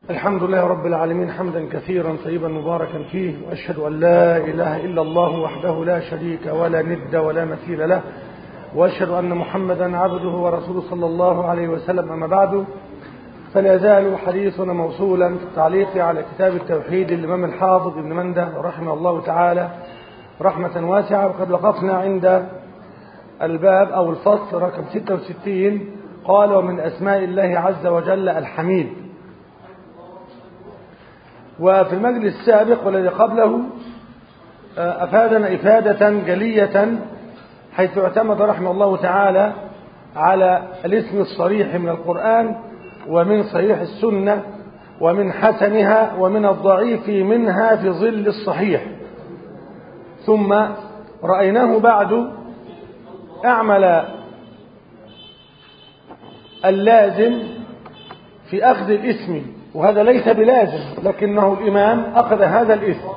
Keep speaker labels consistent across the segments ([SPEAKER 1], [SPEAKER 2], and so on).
[SPEAKER 1] الحمد لله رب العالمين حمدا كثيرا طيبا مباركا فيه وأشهد أن لا إله إلا الله وحده لا شريك ولا ند ولا مثيل له وأشهد أن محمدا عبده ورسوله صلى الله عليه وسلم أما بعد فلا يزال حديثنا موصولا في التعليق على كتاب التوحيد للإمام الحافظ ابن منده رحمه الله تعالى رحمة واسعة وقد وقفنا عند الباب أو الفصل رقم 66 قال ومن أسماء الله عز وجل الحميد وفي المجلس السابق والذي قبله أفادنا إفادة جلية حيث اعتمد رحمه الله تعالى على الاسم الصريح من القرآن ومن صحيح السنة ومن حسنها ومن الضعيف منها في ظل الصحيح ثم رأيناه بعد أعمل اللازم في أخذ الاسم وهذا ليس بلازم لكنه الإمام أخذ هذا الاسم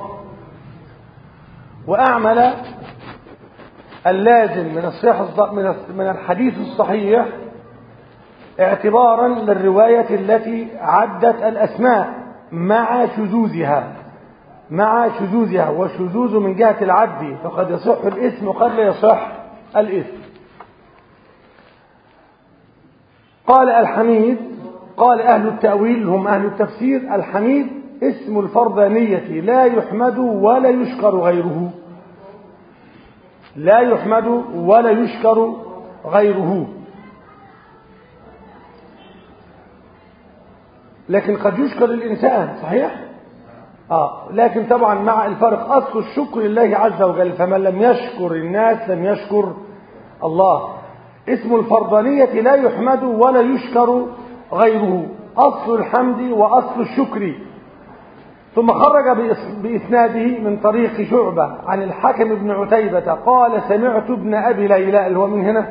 [SPEAKER 1] وأعمل اللازم من الصحيح من الحديث الصحيح اعتبارا للرواية التي عدت الأسماء مع شذوذها مع شذوذها والشذوذ من جهة العد فقد يصح الاسم وقد لا يصح الاسم قال الحميد قال أهل التأويل هم أهل التفسير الحميد اسم الفردانية لا يحمد ولا يشكر غيره لا يحمد ولا يشكر غيره لكن قد يشكر الإنسان صحيح آه لكن طبعا مع الفرق أصل الشكر لله عز وجل فمن لم يشكر الناس لم يشكر الله اسم الفردانية لا يحمد ولا يشكر غيره أصل الحمد وأصل الشكر ثم خرج بإسناده من طريق شعبة عن الحكم بن عتيبة قال سمعت ابن أبي ليلى اللي هو من هنا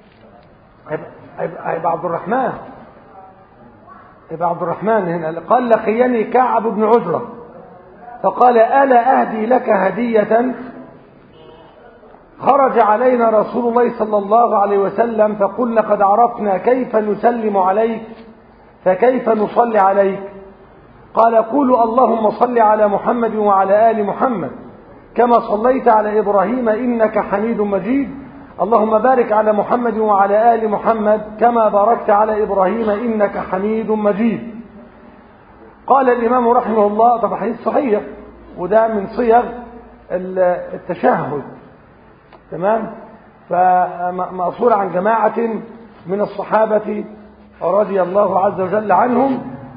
[SPEAKER 1] هيبقى عبد الرحمن يبقى عبد الرحمن هنا قال لقيني كعب بن عجرة فقال ألا أهدي لك هدية خرج علينا رسول الله صلى الله عليه وسلم فقلنا قد عرفنا كيف نسلم عليك فكيف نصلي عليك قال قولوا اللهم صل على محمد وعلى آل محمد كما صليت على إبراهيم إنك حميد مجيد اللهم بارك على محمد وعلى آل محمد كما باركت على إبراهيم إنك حميد مجيد قال الإمام رحمه الله طبعا حديث صحيح وده من صيغ التشهد تمام فمأصول عن جماعة من الصحابة رضي الله عز وجل عنهم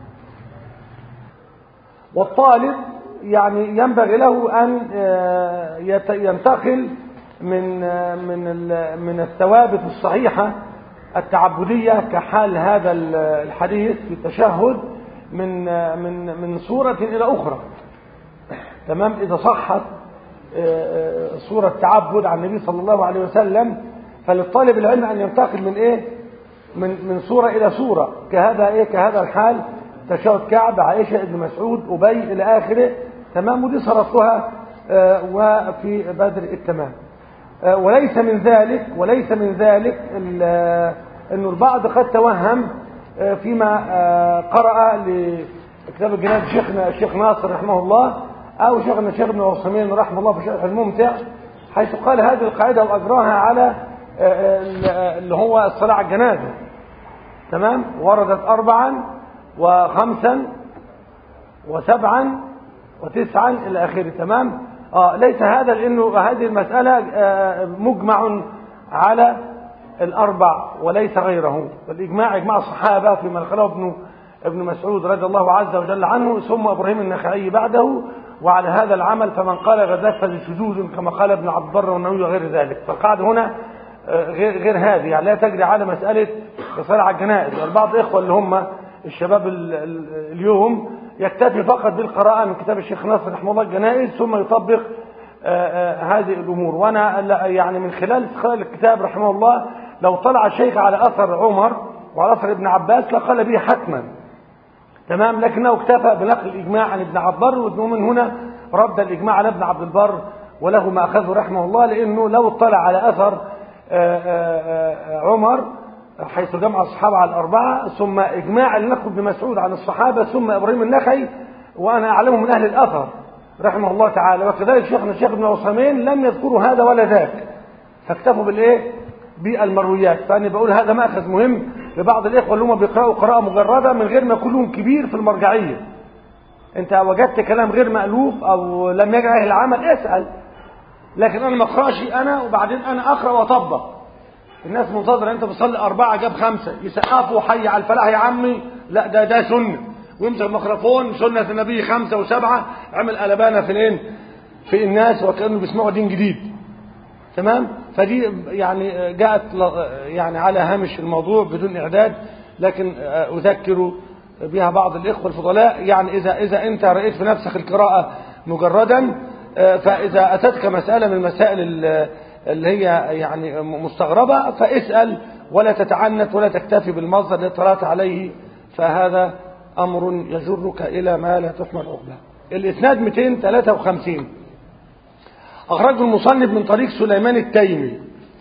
[SPEAKER 1] والطالب يعني ينبغي له أن ينتقل من من من الثوابت الصحيحة التعبدية كحال هذا الحديث في التشهد من من من صورة إلى أخرى تمام إذا صحت صورة تعبد عن النبي صلى الله عليه وسلم فللطالب العلم أن ينتقل من إيه من من صورة إلى صورة كهذا إيه كهذا الحال تشهد كعب عائشة ابن مسعود أبي إلى آخره تمام ودي صرفتها وفي بدر التمام وليس من ذلك وليس من ذلك انه البعض قد توهم فيما قرأ لكتاب الجناد شيخنا الشيخ ناصر رحمه الله او شيخنا الشيخ ابن عثيمين رحمه الله في شرح الممتع حيث قال هذه القاعده واجراها على اللي هو الصلاه على الجنازه تمام وردت اربعا وخمسا وسبعا وتسعا الى اخره تمام آه ليس هذا لأنه هذه المسألة آه مجمع على الأربع وليس غيره والإجماع إجماع الصحابة فيما نقله ابن ابن مسعود رضي الله عز وجل عنه ثم إبراهيم النخعي بعده وعلى هذا العمل فمن قال غذاك فلشذوذ كما قال ابن عبد البر والنووي وغير ذلك فالقاعدة هنا آه غير غير هذه يعني لا تجري على مسألة الصلاة على الجنائز البعض الإخوة اللي هم الشباب ال ال اليوم يكتفي فقط بالقراءة من كتاب الشيخ ناصر رحمه الله الجنائز ثم يطبق آآ آآ هذه الأمور وأنا يعني من خلال استقراء الكتاب رحمه الله لو طلع الشيخ على أثر عمر وعلى أثر ابن عباس لقال به حتما تمام لكنه اكتفى بنقل الإجماع عن ابن عبد البر ومن هنا رد الإجماع على ابن عبد البر وله ما أخذه رحمه الله لأنه لو اطلع على أثر آآ عمر حيث جمع الصحابة على الأربعة ثم إجماع النقل بن مسعود عن الصحابة ثم إبراهيم النخعي وأنا أعلمه من أهل الأثر رحمه الله تعالى وكذلك شيخنا الشيخ ابن عثيمين لم يذكروا هذا ولا ذاك فاكتفوا بالإيه؟ بالمرويات فأنا بقول هذا مأخذ مهم لبعض الإخوة اللي هم بيقرأوا قراءة مجردة من غير ما يكون لهم كبير في المرجعية أنت وجدت كلام غير مألوف أو لم يجعل أهل العمل اسأل لكن أنا ما أقرأش أنا وبعدين أنا أقرأ وأطبق الناس منتظرة أنت بتصلي أربعة جاب خمسة يسقفوا حي على الفلاح يا عمي لا ده ده سنة ويمسك الميكروفون سنة النبي خمسة وسبعة عمل قلبانة في الإيه؟ في الناس وكأنه بيسمعوا دين جديد تمام فدي يعني جاءت يعني على هامش الموضوع بدون إعداد لكن أذكر بها بعض الإخوة الفضلاء يعني إذا إذا أنت رأيت في نفسك القراءة مجردا فإذا أتتك مسألة من المسائل اللي هي يعني مستغربة فاسأل ولا تتعنت ولا تكتفي بالمصدر اللي اطلعت عليه فهذا أمر يجرك إلى ما لا تحمل عقباه الإسناد 253 أخرجه المصنف من طريق سليمان التيمي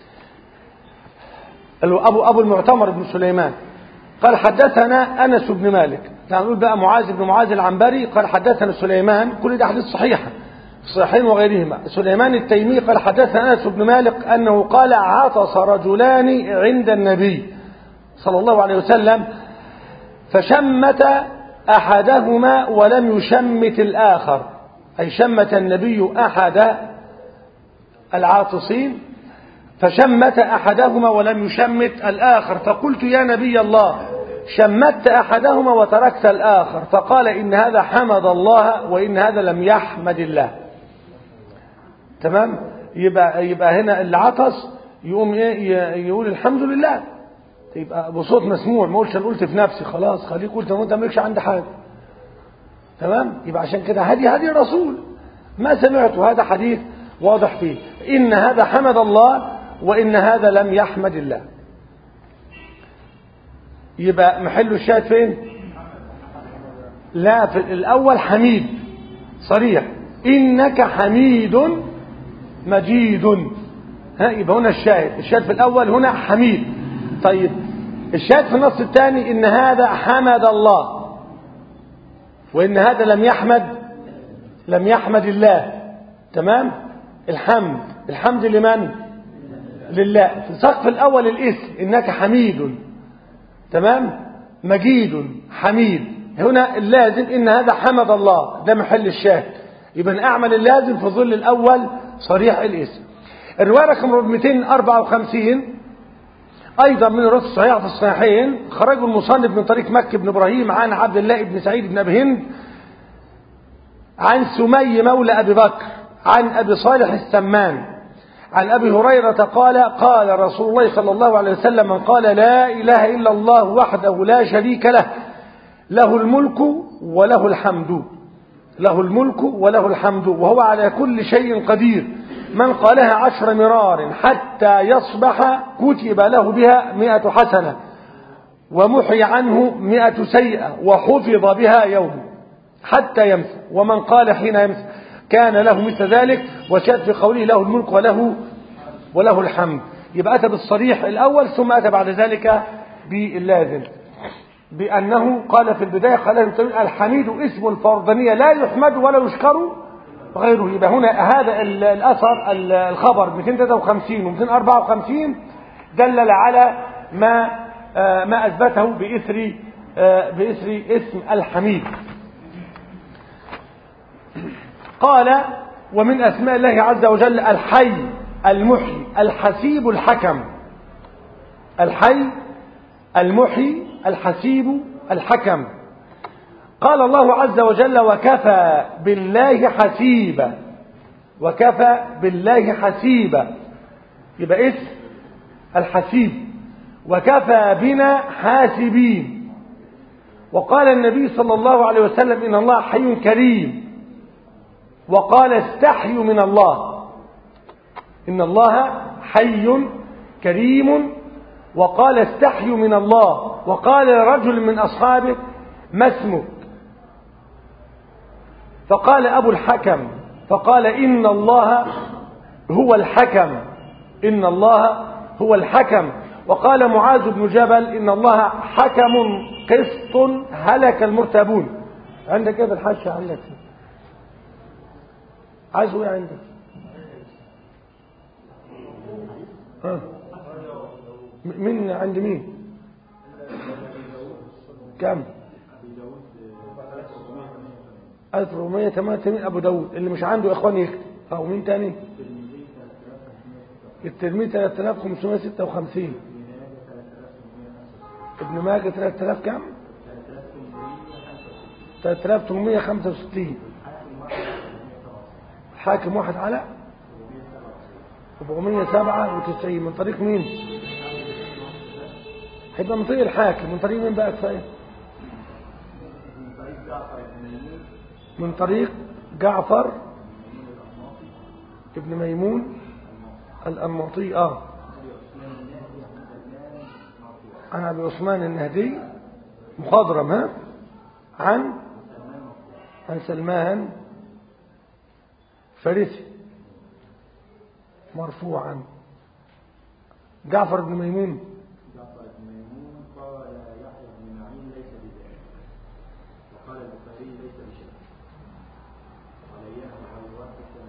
[SPEAKER 1] أبو أبو المعتمر بن سليمان قال حدثنا أنس بن مالك يعني نقول بقى معاذ بن معاذ العنبري قال حدثنا سليمان كل ده حديث صحيحة الصحيحين وغيرهما سليمان التيمي قال حدثنا أنس بن مالك أنه قال عطس رجلان عند النبي صلى الله عليه وسلم فشمت أحدهما ولم يشمت الآخر أي شمت النبي أحد العاطسين فشمت أحدهما ولم يشمت الآخر فقلت يا نبي الله شمت أحدهما وتركت الآخر فقال إن هذا حمد الله وإن هذا لم يحمد الله تمام يبقى, يبقى هنا اللي عطس يقوم ايه يقول الحمد لله يبقى بصوت مسموع ما قلتش انا قلت في نفسي خلاص خليك قلت ما انت مالكش عندي حاجه تمام يبقى عشان كده هدي هدي الرسول ما سمعته هذا حديث واضح فيه ان هذا حمد الله وان هذا لم يحمد الله يبقى محل الشاهد فين لا في الاول حميد صريح انك حميد مجيد ها يبقى هنا الشاهد الشاهد في الاول هنا حميد طيب الشاهد في النص الثاني ان هذا حمد الله وان هذا لم يحمد لم يحمد الله تمام الحمد الحمد لمن لله في السقف الاول الاسم انك حميد تمام مجيد حميد هنا اللازم ان هذا حمد الله ده محل الشاهد يبقى اعمل اللازم في ظل الاول صريح الاسم الروايه رقم 254 ايضا من الروايات الصحيحه في الصحيحين خرجه المصنف من طريق مكي بن ابراهيم عن عبد الله بن سعيد بن ابي هند عن سمي مولى ابي بكر عن ابي صالح السمان عن ابي هريره قال قال رسول الله صلى الله عليه وسلم من قال لا اله الا الله وحده لا شريك له له الملك وله الحمد له الملك وله الحمد وهو على كل شيء قدير من قالها عشر مرار حتى يصبح كتب له بها مئة حسنة ومحي عنه مئة سيئة وحفظ بها يوم حتى يمسى ومن قال حين يمسى كان له مثل ذلك وشاد في قوله له الملك وله وله الحمد يبقى أتى بالصريح الأول ثم أتى بعد ذلك باللازم بأنه قال في البداية قال الحميد اسم الفردانية لا يحمد ولا يشكر غيره يبقى هنا هذا الأثر الخبر 253 و 254 دلل على ما ما أثبته بإثر بإثر اسم الحميد قال ومن أسماء الله عز وجل الحي المحيي الحسيب الحكم الحي المحيي الحسيب الحكم قال الله عز وجل وكفى بالله حسيبا وكفى بالله حسيبا يبقى اسم الحسيب وكفى بنا حاسبين وقال النبي صلى الله عليه وسلم إن الله حي كريم وقال استحيوا من الله إن الله حي كريم وقال استحيوا من الله وقال لرجل من أصحابه ما اسمك فقال أبو الحكم فقال إن الله هو الحكم إن الله هو الحكم وقال معاذ بن جبل إن الله حكم قسط هلك المرتابون عندك كيف الحاشة عندك عايز ايه عندك ها مين عند مين كم 1488 ابو داود اللي مش عنده اخوان يكتب او مين تاني الترمذي 3556 ابن ماجه 3000 كم 3865 حاكم واحد على 497 من طريق مين هيبقى من طريق الحاكم من طريق مين بقى كفايه من طريق جعفر ابن ميمون الأنماطي اه عن ابي عثمان النهدي مخضرم ها عن عن سلمان فارسي مرفوعا جعفر بن ميمون
[SPEAKER 2] جعفر بن ميمون قال يحيى بن معين ليس بذلك وقال البخاري ليس بشيء قال يحيى عن الواحد كان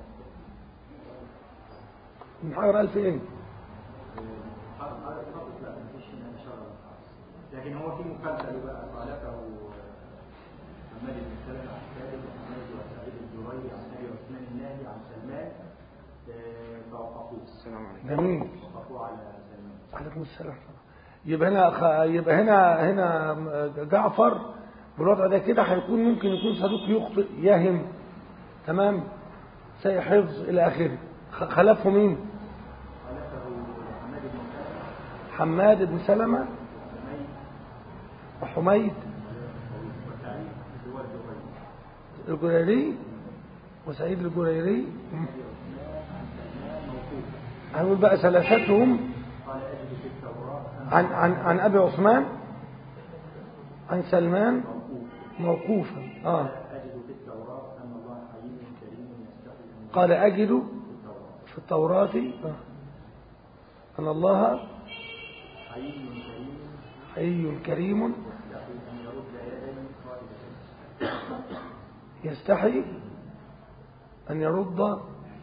[SPEAKER 1] من حجر ألف إيه
[SPEAKER 2] هذا الخط لا ما فيش هنا اشاره لكن هو في مخالفه له بقى قالته حماد بن سلمه عن ثابت وحماد وسعيد الجريري عن ابي عثمان النهدي عن سلمان آه، فوقفوه السلام عليكم
[SPEAKER 1] جميل
[SPEAKER 2] وقفوه على سلمان
[SPEAKER 1] عليكم السلام يبقى هنا خ... يبقى هنا هنا جعفر بالوضع ده كده هيكون ممكن يكون صدوق يخطئ يهم تمام سيء حفظ الى اخره خ- خلفه مين
[SPEAKER 2] خالفه حماد بن سلمه
[SPEAKER 1] حماد بن سلمة
[SPEAKER 2] وحميد
[SPEAKER 1] وحميد
[SPEAKER 2] وسعيد هو الجريري
[SPEAKER 1] الجريري وسعيد الجريري
[SPEAKER 2] عن سلمان موقوف
[SPEAKER 1] هنقول بقى ثلاثتهم
[SPEAKER 2] قال اجد في التوراه
[SPEAKER 1] عن عن عن ابي عثمان عن سلمان
[SPEAKER 2] موقوف
[SPEAKER 1] موقوفا اه
[SPEAKER 2] أجد في التوراة أن الله حي كريم يستحي أن
[SPEAKER 1] قال اجد
[SPEAKER 2] التوراة
[SPEAKER 1] في التوراة آه. ان الله
[SPEAKER 2] حي كريم
[SPEAKER 1] حي كريم
[SPEAKER 2] يستحي أن يرد يديه خائفتين
[SPEAKER 1] يستحي أن يرد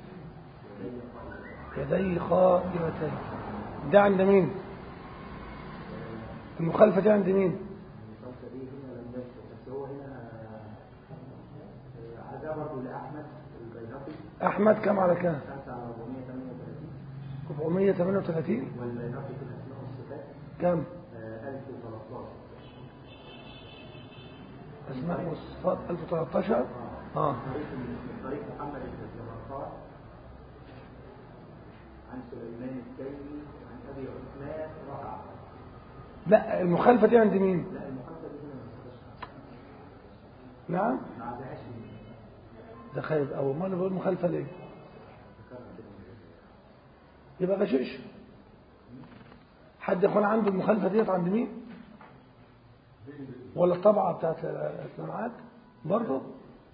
[SPEAKER 1] يديه خائبتين ده عند مين المخالفة دي عند مين
[SPEAKER 2] المخالفة دي هنا لم يذكر بس هو هنا آه، عزاه برضه لأحمد البيهقي
[SPEAKER 1] أحمد كم على كام
[SPEAKER 2] 5 على 438
[SPEAKER 1] 438
[SPEAKER 2] والبيهقي في الأسماء والصفات
[SPEAKER 1] كم
[SPEAKER 2] آه، 1013
[SPEAKER 1] أسماء والصفات 1013 آه
[SPEAKER 2] طريق من طريق محمد بن الزمرقان عن سليمان التيمي عن أبي عثمان رفع
[SPEAKER 1] لا المخالفة دي عند مين
[SPEAKER 2] لا المخالفة دي هنا ما تخش
[SPEAKER 1] نعم
[SPEAKER 2] ما عزهاش من
[SPEAKER 1] ده خايف أول ما أنا بقول مخالفة ليه يبقى غشيش حد يكون عنده المخالفة ديت عند مين ولا الطبعة بتاعت الجامعات برضه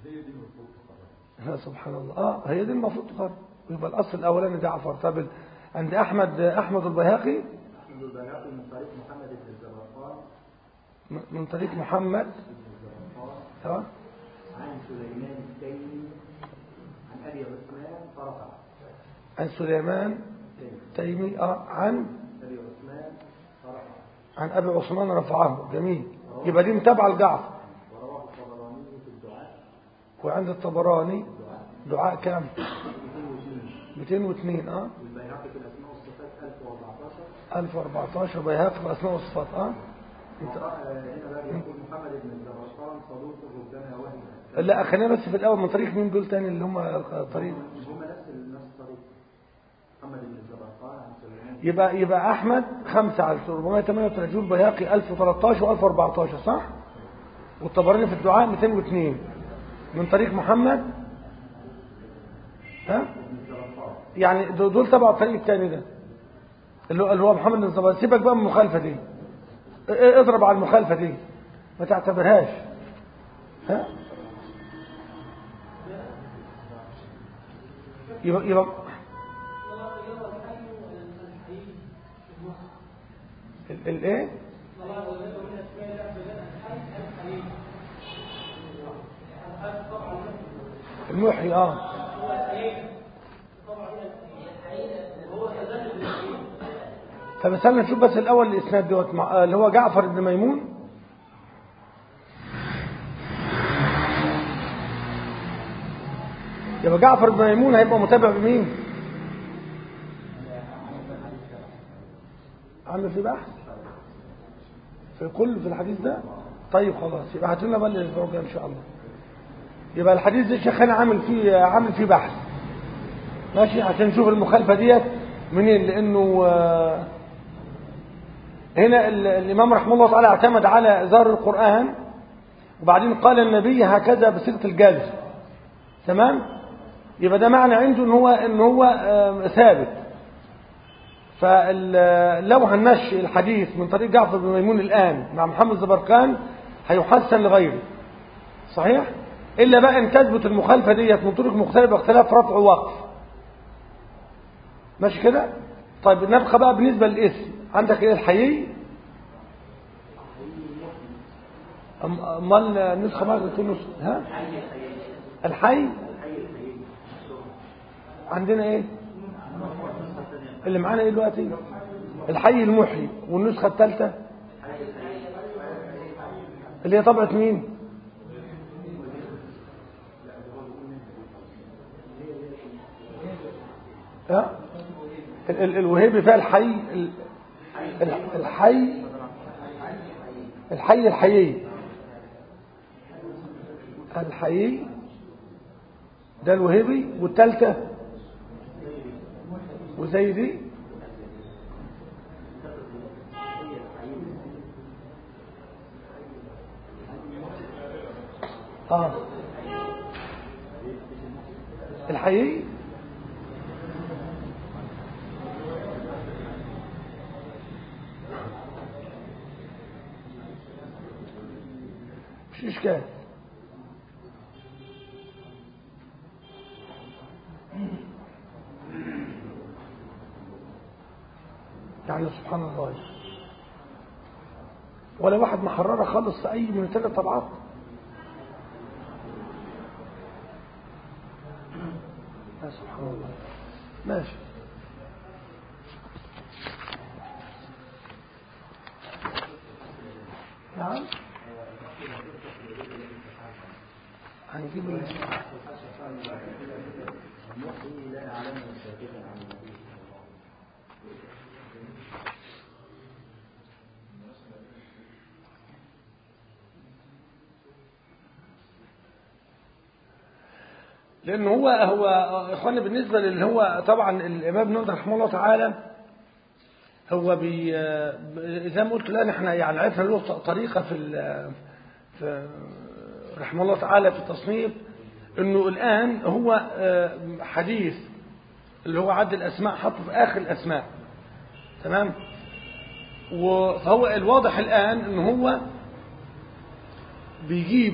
[SPEAKER 1] يا سبحان الله اه هي دي المفروض تقرر يبقى الاصل الاولاني جعفر طب ال- عند احمد احمد البيهقي
[SPEAKER 2] أحمد البيهقي من طريق محمد بن الزبرقان
[SPEAKER 1] م- من طريق محمد
[SPEAKER 2] بن الزبرقان
[SPEAKER 1] تمام
[SPEAKER 2] عن سليمان التيمي عن أبي عثمان فرفع
[SPEAKER 1] عن سليمان
[SPEAKER 2] تيمي
[SPEAKER 1] تيمي اه عن
[SPEAKER 2] أبي عثمان فرفع
[SPEAKER 1] عن ابي عثمان رفعه جميل يبقى دي متابعه لجعفر
[SPEAKER 2] ورواه الطبراني في الدعاء
[SPEAKER 1] وعند الطبراني
[SPEAKER 2] الدعاء
[SPEAKER 1] دعاء كام
[SPEAKER 2] 202
[SPEAKER 1] 202 اه
[SPEAKER 2] والبيهقي في الأسماء والصفات 1014
[SPEAKER 1] 1014 بيهقي في الاسماء والصفات اه انت-
[SPEAKER 2] هنا بقى يقول محمد بن الزبرقان صدوق ربما وهم
[SPEAKER 1] لا خلينا بس في الاول من طريق مين دول تاني اللي هم طريق
[SPEAKER 2] هم نفس نفس الطريق محمد بن الزبرقان عن سليمان
[SPEAKER 1] يبقى يبقى احمد 5 على 438 بيهقي 1013 و1014 صح والطبراني في الدعاء 202 من طريق محمد ها
[SPEAKER 2] بن الزبرقان
[SPEAKER 1] يعني دول دول تبع الطريق الثاني ده اللي هو اللي هو محمد بن الزبير سيبك بقى من المخالفه دي ا- ا- اضرب على المخالفه دي ما تعتبرهاش ها يبقى يبقى الايه المحيي اه طب استنى نشوف بس الاول الاسناد دوت مع- اللي هو جعفر بن ميمون يبقى جعفر بن ميمون هيبقى متابع بمين عامل في بحث في كل في الحديث ده طيب خلاص يبقى هات لنا بقى الاسبوع الجاي ان شاء الله يبقى الحديث ده الشيخ انا عامل فيه عامل فيه بحث ماشي عشان نشوف المخالفه ديت منين لانه آه، هنا ال- الامام رحمه الله تعالى اعتمد على ظاهر القران وبعدين قال النبي هكذا بصيغه الجزم تمام يبقى ده معنى عنده ان هو ان هو آه، ثابت فلو هنمشي الحديث من طريق جعفر بن ميمون الآن مع محمد زبرقان هيحسن لغيره صحيح إلا بقى أن تثبت المخالفة ديت من طرق مختلفة اختلاف رفع ووقف ماشي كده طيب نبقى بقى بالنسبة للاسم عندك ايه الحيي أم- امال النسخة ما تكون ها الحي عندنا ايه اللي معانا ايه دلوقتي الحي المحيي والنسخة الثالثة اللي هي طبعة مين ها ال- ال- الوهيبي فيها الحي ال- ال- الحي الحي الحيي الحيي ده الوهيبي والثالثة وزيدي اه الحقيقي مش اشكال يعني سبحان الله ولا واحد محررة خالص في أي من الثلاث طبعات يا سبحان الله ماشي نعم هنجيب ال- لأن هو هو إخوانا بالنسبة للي هو طبعا الإمام ابن رحمه الله تعالى هو بي زي ما قلت الآن احنا يعني عرفنا له طريقة في ال- في رحمه الله تعالى في التصنيف انه الآن هو حديث اللي هو عد الأسماء حطه في آخر الأسماء تمام فهو الواضح الآن ان هو بيجيب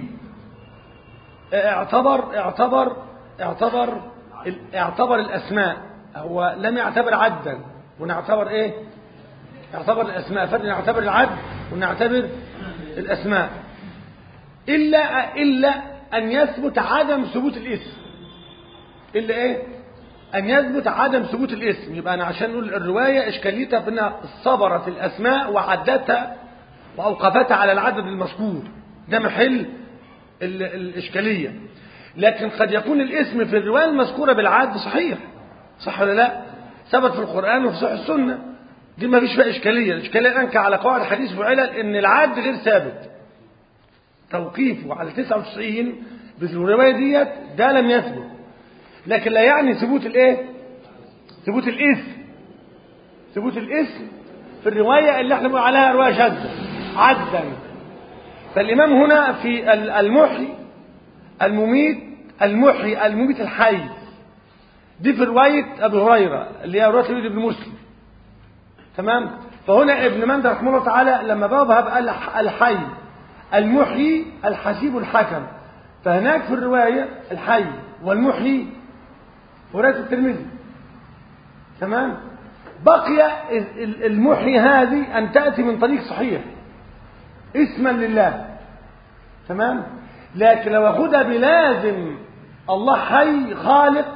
[SPEAKER 1] اعتبر اعتبر اعتبر اعتبر الاسماء هو لم يعتبر عدا ونعتبر ايه اعتبر الاسماء فرق نعتبر العد ونعتبر الاسماء الا الا ان يثبت عدم ثبوت الاسم الا ايه ان يثبت عدم ثبوت الاسم يبقى انا عشان نقول الروايه اشكاليتها في انها صبرت الاسماء وعدتها واوقفتها على العدد المذكور ده محل ال- الإشكالية لكن قد يكون الاسم في الرواية المذكورة بالعاد صحيح صح ولا لا ثبت في القرآن وفي صحيح السنة دي ما فيش فيها إشكالية الإشكالية الآن على قواعد الحديث وعلل إن العاد غير ثابت توقيفه على 99 بالرواية ديت ده لم يثبت لكن لا يعني ثبوت الايه ثبوت الاسم ثبوت الاسم في الرواية اللي احنا بنقول عليها رواية شاذة عدا فالإمام هنا في المحي المميت المحي المميت الحي دي في رواية أبي هريرة اللي هي رواية ابن مسلم تمام فهنا ابن مندى رحمه الله تعالى لما بابها بقى الحي المحيي الحسيب الحكم فهناك في الرواية الحي والمحيي ورواية الترمذي تمام بقي المحيي هذه أن تأتي من طريق صحيح اسما لله تمام لكن لو أخذها بلازم الله حي خالق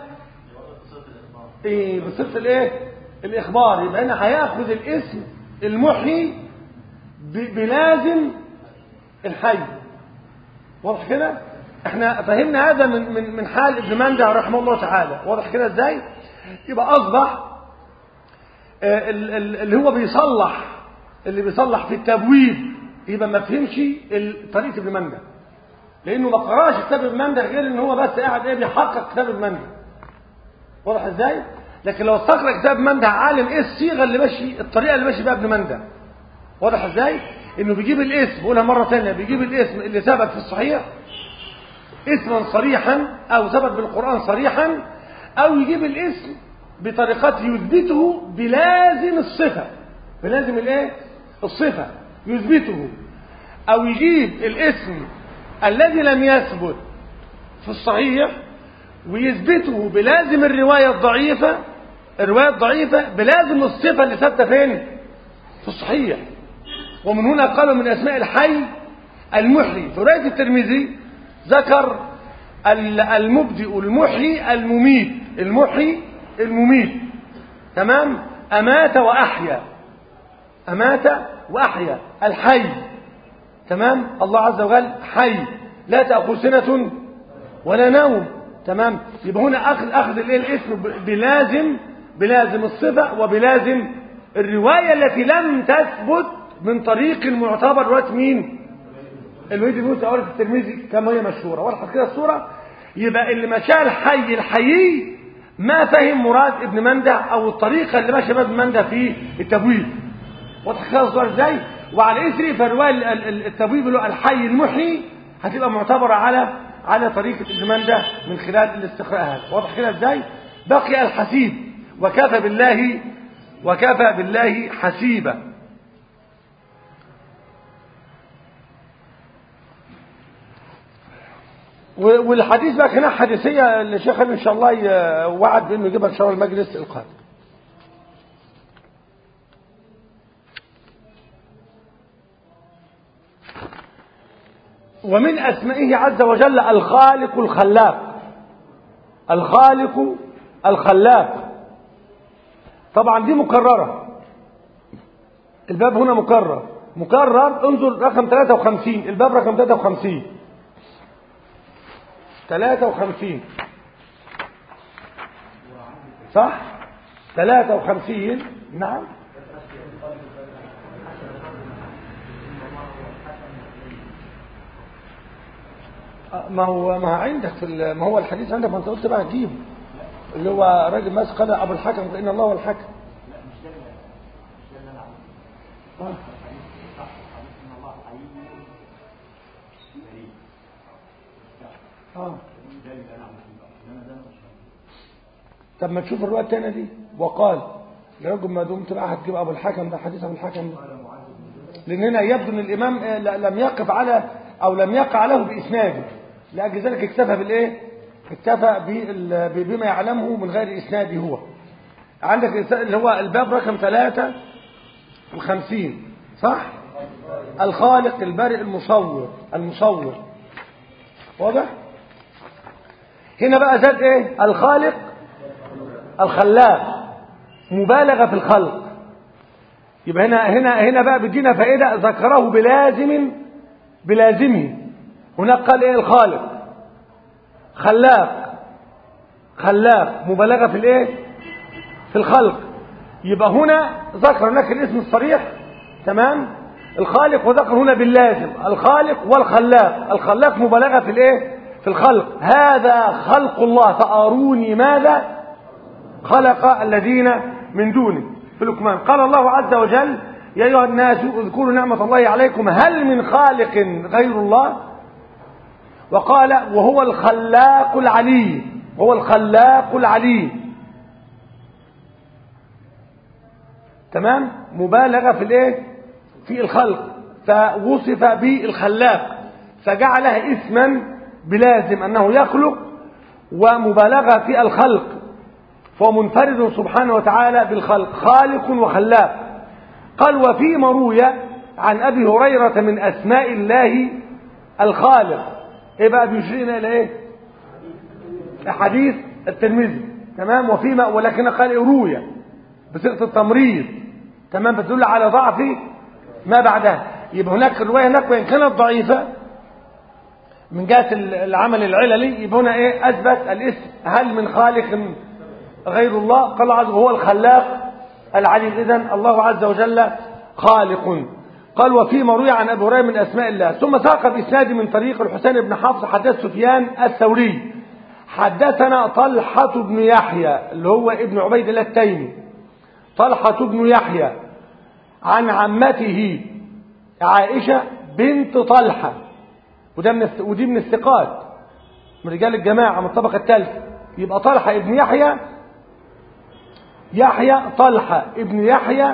[SPEAKER 1] ايه بصفة الايه الاخبار يبقى هنا هياخذ الاسم المحيي بلازم الحي واضح كده احنا فهمنا هذا من من من حال ابن مندع رحمه الله تعالى واضح كده ازاي يبقى اصبح اللي هو بيصلح اللي بيصلح في التبويب يبقى ما فهمش طريقه ابن مندع لانه ما قراش كتاب ابن مندع غير ان هو بس قاعد ايه بيحقق كتاب ابن مندع واضح ازاي لكن لو استقرا كتاب مندع عالم ايه الصيغه اللي ماشي الطريقه اللي ماشي بيها ابن مندع واضح ازاي انه بيجيب الاسم بقولها مره ثانيه بيجيب الاسم اللي ثبت في الصحيح اسما صريحا او ثبت بالقران صريحا او يجيب الاسم بطريقته يثبته بلازم الصفه بلازم الايه الصفه يثبته او يجيب الاسم الذي لم يثبت في الصحيح ويثبته بلازم الرواية الضعيفة الرواية الضعيفة بلازم الصفة اللي ثابتة فين في الصحيح ومن هنا قالوا من أسماء الحي المحيي في رواية الترمذي ذكر المبدئ المحيي المميت المحيي المميت تمام أمات وأحيا أمات وأحيا الحي تمام الله عز وجل حي لا تأخذ سنة ولا نوم تمام يبقى هنا اخذ اخذ الايه الاسم بلازم بلازم الصفه وبلازم الروايه التي لم تثبت من طريق معتبر روايه مين الوليد بن موسى اول في الترمذي كما هي مشهوره واضحه كده الصوره يبقى اللي مشاه الحي الحيي ما فهم مراد ابن مندع او الطريقه اللي ماشي بها ابن مندع في التبويب واضح كده الصوره ازاي وعلى اثر فروايه التبويب اللي هو الحي المحيي هتبقى معتبره على على طريقة ابن مندة من خلال الاستقراء هذا واضح كده ازاي بقي الحسيب وكفى بالله وكفى بالله حسيبا والحديث بقى كان حديثية الشيخ ان شاء الله وعد بانه يجيبها ان شاء الله المجلس القادم ومن أسمائه عز وجل الخالق الخلاق الخالق الخلاق طبعا دي مكررة الباب هنا مكرر مكرر انظر رقم 53 الباب رقم 53 53 صح 53 نعم ما هو ما عندك في ما هو الحديث عندك ما انت قلت بقى جيب اللي هو راجل ماسك قال ابو الحكم فان الله هو الحكم
[SPEAKER 2] لا مش ده اللي مش ده اللي انا عاوزه الحديث صح الحديث ان الله حي بريء
[SPEAKER 1] اه
[SPEAKER 2] ده اللي انا عاوزه انما ده مش
[SPEAKER 1] طب ما تشوف الروايه الثانيه دي وقال لرجل ما دمت بقى هتجيب ابو الحكم ده حديث ابو الحكم ده لان هنا يبدو ان الامام لم يقف على او لم يقع له باسناده لاجل ذلك اكتفى بالايه اكتفى بما يعلمه من غير اسناده هو عندك اللي هو الباب رقم ثلاثة وخمسين صح الخالق البارئ المصور المصور واضح هنا بقى زاد ايه الخالق الخلاق مبالغة في الخلق يبقى هنا هنا هنا بقى بدينا فائدة ذكره بلازم بلازمه هناك قال ايه الخالق خلاق خلاق مبالغة في الايه في الخلق يبقى هنا ذكر هناك الاسم الصريح تمام الخالق وذكر هنا باللازم الخالق والخلاق الخلاق مبالغة في الايه في الخلق هذا خلق الله فأروني ماذا خلق الذين من دونه في لقمان قال الله عز وجل يا أيها الناس اذكروا نعمة الله عليكم هل من خالق غير الله وقال وهو الخلاق العليم هو الخلاق العليم تمام مبالغة في الايه في الخلق فوصف بالخلاق فجعلها اسما بلازم انه يخلق ومبالغة في الخلق فهو منفرد سبحانه وتعالى بالخلق خالق وخلاق قال وفيما روي عن أبي هريرة من أسماء الله الخالق إيه بقى بيشيرنا إلى إيه حديث الترمذي تمام وفيما ولكن قال روي بصيغة التمريض تمام بتدل على ضعف ما بعدها يبقى هناك الرواية هناك وإن كانت ضعيفة من جهة العمل العللي يبقى هنا إيه أثبت الاسم هل من خالق غير الله قال عز هو الخلاق العليم إذن الله عز وجل خالق قال وفيما روي عن أبي هريرة من أسماء الله ثم ساق بإسناد من طريق الحسين بن حفص حدث سفيان الثوري حدثنا طلحة بن يحيى اللي هو ابن عبيد الله التيمي طلحة بن يحيى عن عمته عائشة بنت طلحة وده من ودي من الثقات من رجال الجماعة من الطبقة الثالثة يبقى طلحة ابن يحيى يحيى طلحة ابن يحيى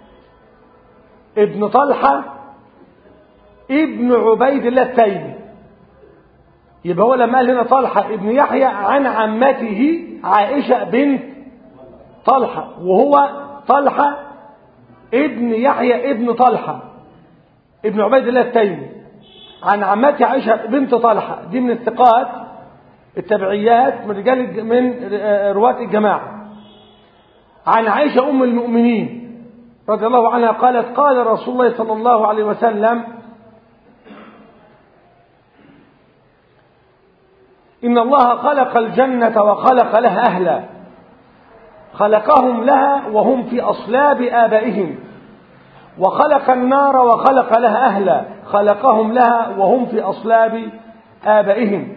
[SPEAKER 1] ابن طلحة ابن عبيد الله التيمي يبقى هو لما قال هنا طلحة ابن يحيى عن عمته عائشة بنت طلحة وهو طلحة ابن يحيى ابن طلحة ابن عبيد الله التيمي عن عمته عائشة بنت طلحة دي من الثقات التبعيات من رجال من رواة الجماعة عن عائشة أم المؤمنين رضي الله عنها قالت قال رسول الله صلى الله عليه وسلم إن الله خلق الجنة وخلق لها أهلا خلقهم لها وهم في أصلاب آبائهم وخلق النار وخلق لها أهلا خلقهم لها وهم في أصلاب آبائهم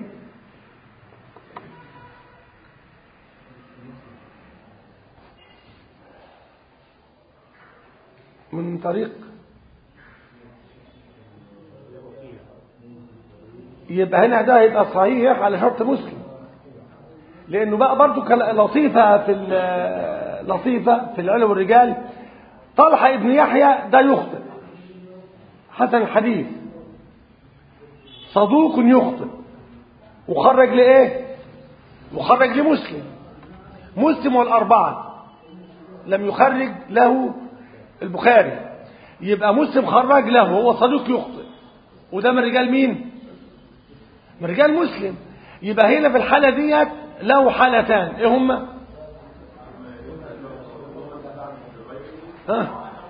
[SPEAKER 1] من طريق يبقى هنا ده يبقى صحيح على شرط مسلم لانه بقى برضو لطيفه في لطيفه في العلم والرجال طلحه ابن يحيى ده يخطئ حسن الحديث صدوق يخطئ وخرج لايه وخرج لمسلم مسلم والاربعه لم يخرج له البخاري يبقى مسلم خرج له هو صدوق يخطئ وده من رجال مين من رجال مسلم يبقى هنا في الحالة ديت له حالتان ايه هما ها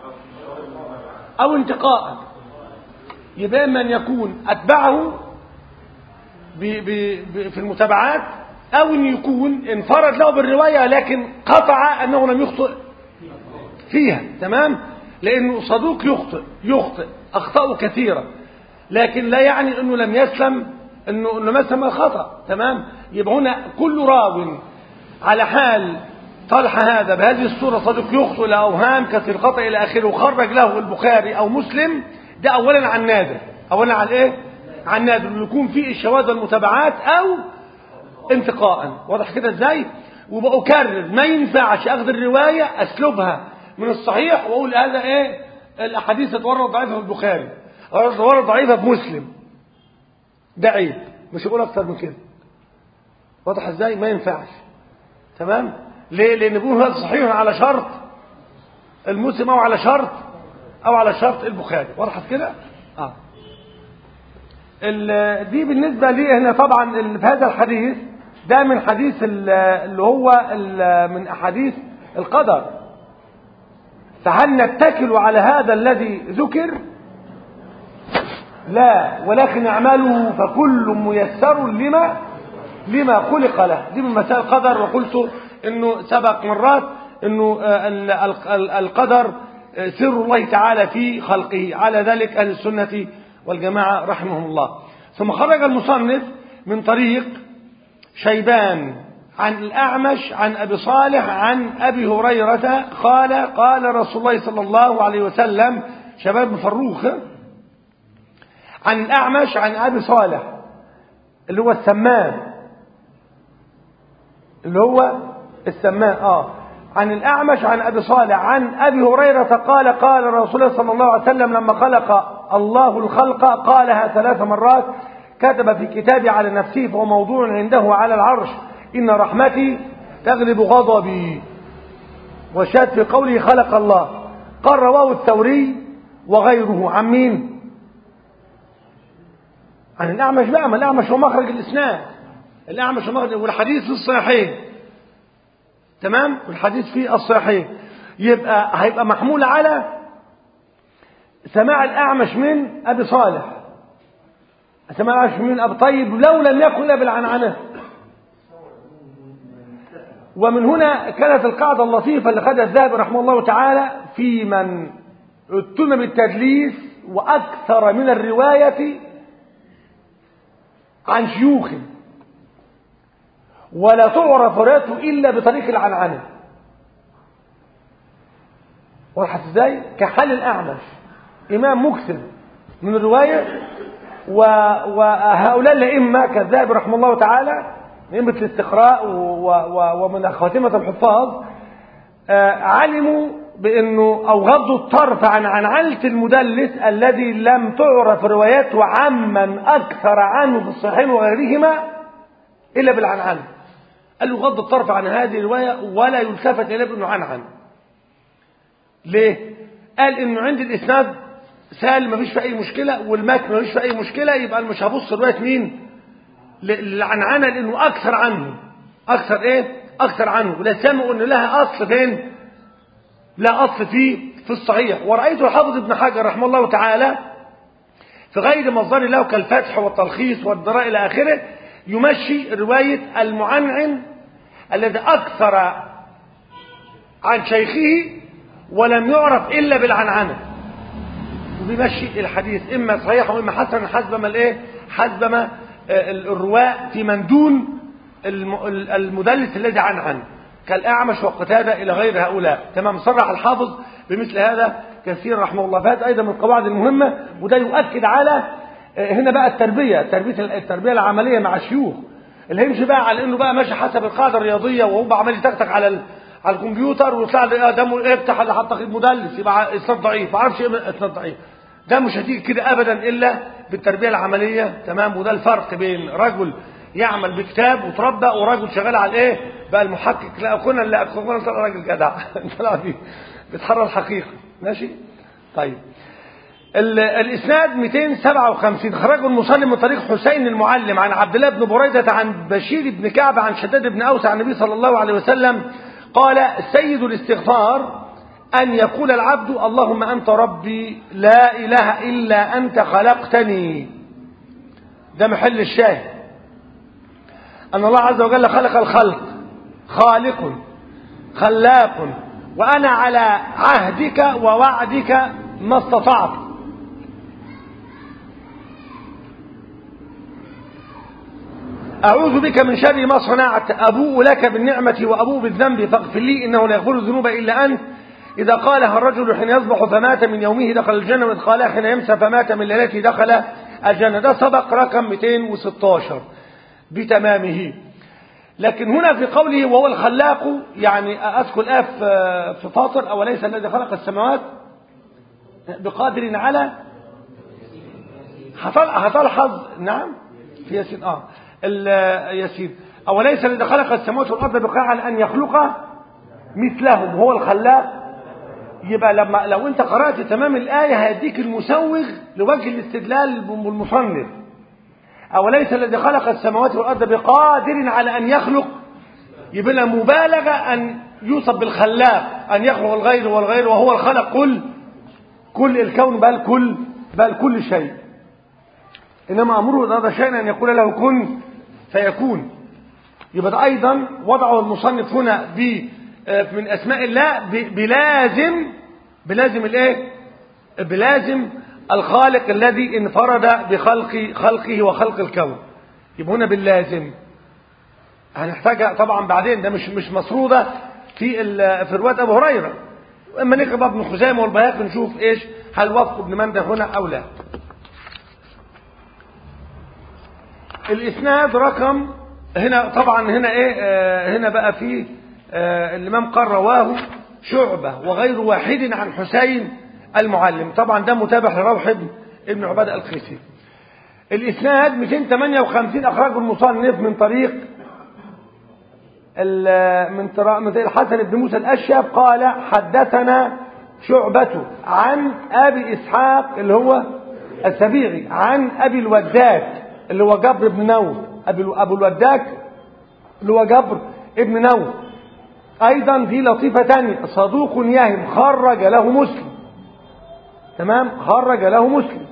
[SPEAKER 1] او انتقاء يبقى اما ان يكون اتبعه بي بي بي في المتابعات او ان يكون انفرد له بالرواية لكن قطع انه لم يخطئ فيها تمام لانه صدوق يخطئ يخطئ اخطاءه كثيرة لكن لا يعني انه لم يسلم انه انه مثلا خطا تمام يبقى هنا كل راو على حال طلحه هذا بهذه الصوره صديق يخطئ لاوهام كثير خطا الى اخره وخرج له البخاري او مسلم ده اولا عن نادر اولا عن ايه عن نادر انه يكون فيه الشواذ والمتابعات او انتقاء واضح كده ازاي وبأكرر ما ينفعش اخذ الروايه اسلبها من الصحيح واقول هذا ايه الاحاديث تتورد ضعيفه في البخاري او تتورد ضعيفه في مسلم ده عيب مش هقول اكتر من كده واضح ازاي ما ينفعش تمام ليه لان بيقول هذا صحيح على شرط المسلم او على شرط او على شرط البخاري وضحت كده اه دي بالنسبه لي هنا طبعا في هذا الحديث ده من حديث اللي هو من احاديث القدر فهل نتكل على هذا الذي ذكر لا ولكن اعملوا فكل ميسر لما لما خلق له دي من مسائل القدر وقلت انه سبق مرات انه القدر سر الله تعالى في خلقه على ذلك اهل السنه والجماعه رحمهم الله ثم خرج المصنف من طريق شيبان عن الأعمش عن أبي صالح عن أبي هريرة قال قال رسول الله صلى الله عليه وسلم شباب فروخ عن الأعمش عن أبي صالح اللي هو السمان اللي هو السمان آه عن الأعمش عن أبي صالح عن أبي هريرة قال قال رسول الله صلى الله عليه وسلم لما خلق الله الخلق قالها ثلاث مرات كتب في كتابي على نفسه فهو موضوع عنده على العرش إن رحمتي تغلب غضبي وشاد في قوله خلق الله قال رواه الثوري وغيره عن مين عن الأعمش بقى ما الأعمش هو مخرج الإسناد الأعمش هو مخرج والحديث في الصحيحين تمام والحديث في الصحيحين يبقى هيبقى محمول على سماع الأعمش من أبي صالح سماع الأعمش من أبي طيب لو لم يكن إلا بالعنعنة ومن هنا كانت القاعدة اللطيفة اللي خدها الذهبي رحمه الله تعالى في من اتهم بالتدليس وأكثر من الرواية عن شيوخ ولا تعرف روايته إلا بطريق العنعنة واضح ازاي كحال الأعمش إمام مكسب من الرواية و... وهؤلاء الأئمة كالذهب رحمه الله تعالى أئمة الاستقراء و... و... ومن خاتمة الحفاظ آه علموا بأنه أو غضوا الطرف عن عنعنة المدلس الذي لم تعرف رواياته عمن أكثر عنه في الصحيحين وغيرهما إلا بالعنعنة قال له غض الطرف عن هذه الرواية ولا يلتفت إليه بأنه عنعن ليه؟ قال إنه عند الإسناد سهل مفيش في أي مشكلة والمتن مفيش في أي مشكلة يبقى مش هبص رواية مين؟ للعنعنة لأنه أكثر عنه أكثر إيه؟ أكثر عنه ولا سمعوا إن لها أصل فين؟ لا أصل فيه في الصحيح ورأيت الحافظ ابن حجر رحمه الله تعالى في غير مصدر له كالفتح والتلخيص والدراء إلى آخره يمشي رواية المعنعن الذي أكثر عن شيخه ولم يعرف إلا بالعنعنة وبيمشي الحديث إما صحيح وإما حسن حسب ما الإيه حسب ما الرواء في من دون المدلس الذي عنعن كالأعمش وقتادة إلى غير هؤلاء تمام صرح الحافظ بمثل هذا كثير رحمه الله فهذا أيضا من القواعد المهمة وده يؤكد على هنا بقى التربية تربية التربية العملية مع الشيوخ اللي يمشي بقى على انه بقى ماشي حسب القاعدة الرياضية وهو عمال يتكتك على على الكمبيوتر ويطلع له ده افتح اللي حطك المدلس يبقى اسناد ضعيف ما اعرفش ايه اسناد ضعيف ده مش هتيجي كده ابدا الا بالتربية العملية تمام وده الفرق بين رجل يعمل بكتاب وتربى ورجل شغال على الايه بقى المحقق لا كنا لا كنا طلع راجل جدع طلع فيه بيتحرر الحقيقة ماشي طيب الاسناد 257 خرجه المسلم من طريق حسين المعلم عن عبد الله بن بريدة عن بشير بن كعب عن شداد بن اوس عن النبي صلى الله عليه وسلم قال سيد الاستغفار أن يقول العبد اللهم أنت ربي لا إله إلا أنت خلقتني ده محل الشاهد أن الله عز وجل خلق الخلق خالق خلاق وأنا على عهدك ووعدك ما استطعت أعوذ بك من شر ما صنعت أبوء لك بالنعمة وأبوء بالذنب فاغفر لي إنه لا يغفر الذنوب إلا أنت إذا قالها الرجل حين يصبح فمات من يومه دخل الجنة وإذ قالها حين يمسى فمات من ليلته دخل الجنة ده سبق رقم 216 بتمامه لكن هنا في قوله وهو الخلاق يعني أذكر الآف في فاطر أو ليس الذي خلق السماوات بقادر على هتلحظ نعم في ياسين اه ياسين أوليس الذي خلق السماوات والأرض بقادر على أن يخلق مثلهم هو الخلاق يبقى لما لو انت قرأت تمام الآية هيديك المسوغ لوجه الاستدلال بالمصنف أوليس الذي خلق السماوات والأرض بقادر على أن يخلق يبقى لها مبالغة أن يوصف بالخلاق أن يخلق الغير والغير وهو الخلق كل كل الكون بل كل بل كل شيء إنما أمره هذا شيء أن يقول له كن فيكون يبقى أيضا وضعه المصنف هنا ب من أسماء الله بلازم بلازم الإيه؟ بلازم الخالق الذي انفرد بخلق خلقه وخلق الكون يبقى هنا باللازم هنحتاجها طبعا بعدين ده مش مش مسروده في في روايه ابو هريره اما نقرا ابن خزيمه والبياقي نشوف ايش هل وفق ابن منده هنا او لا الاسناد رقم هنا طبعا هنا ايه آه هنا بقى في آه الامام قال رواه شعبه وغير واحد عن حسين المعلم طبعا ده متابع لروح ابن ابن عبادة القيسي الإسناد 258 أخرجه المصنف من طريق ال- من ترا- من الحسن بن موسى الأشيب قال حدثنا شعبة عن أبي إسحاق اللي هو السبيعي عن أبي الوداك اللي هو جبر بن نوف أبي أبو الوداك اللي هو جبر ابن نوف أيضا في لطيفة تانية صدوق يهم خرج له مسلم تمام خرج له مسلم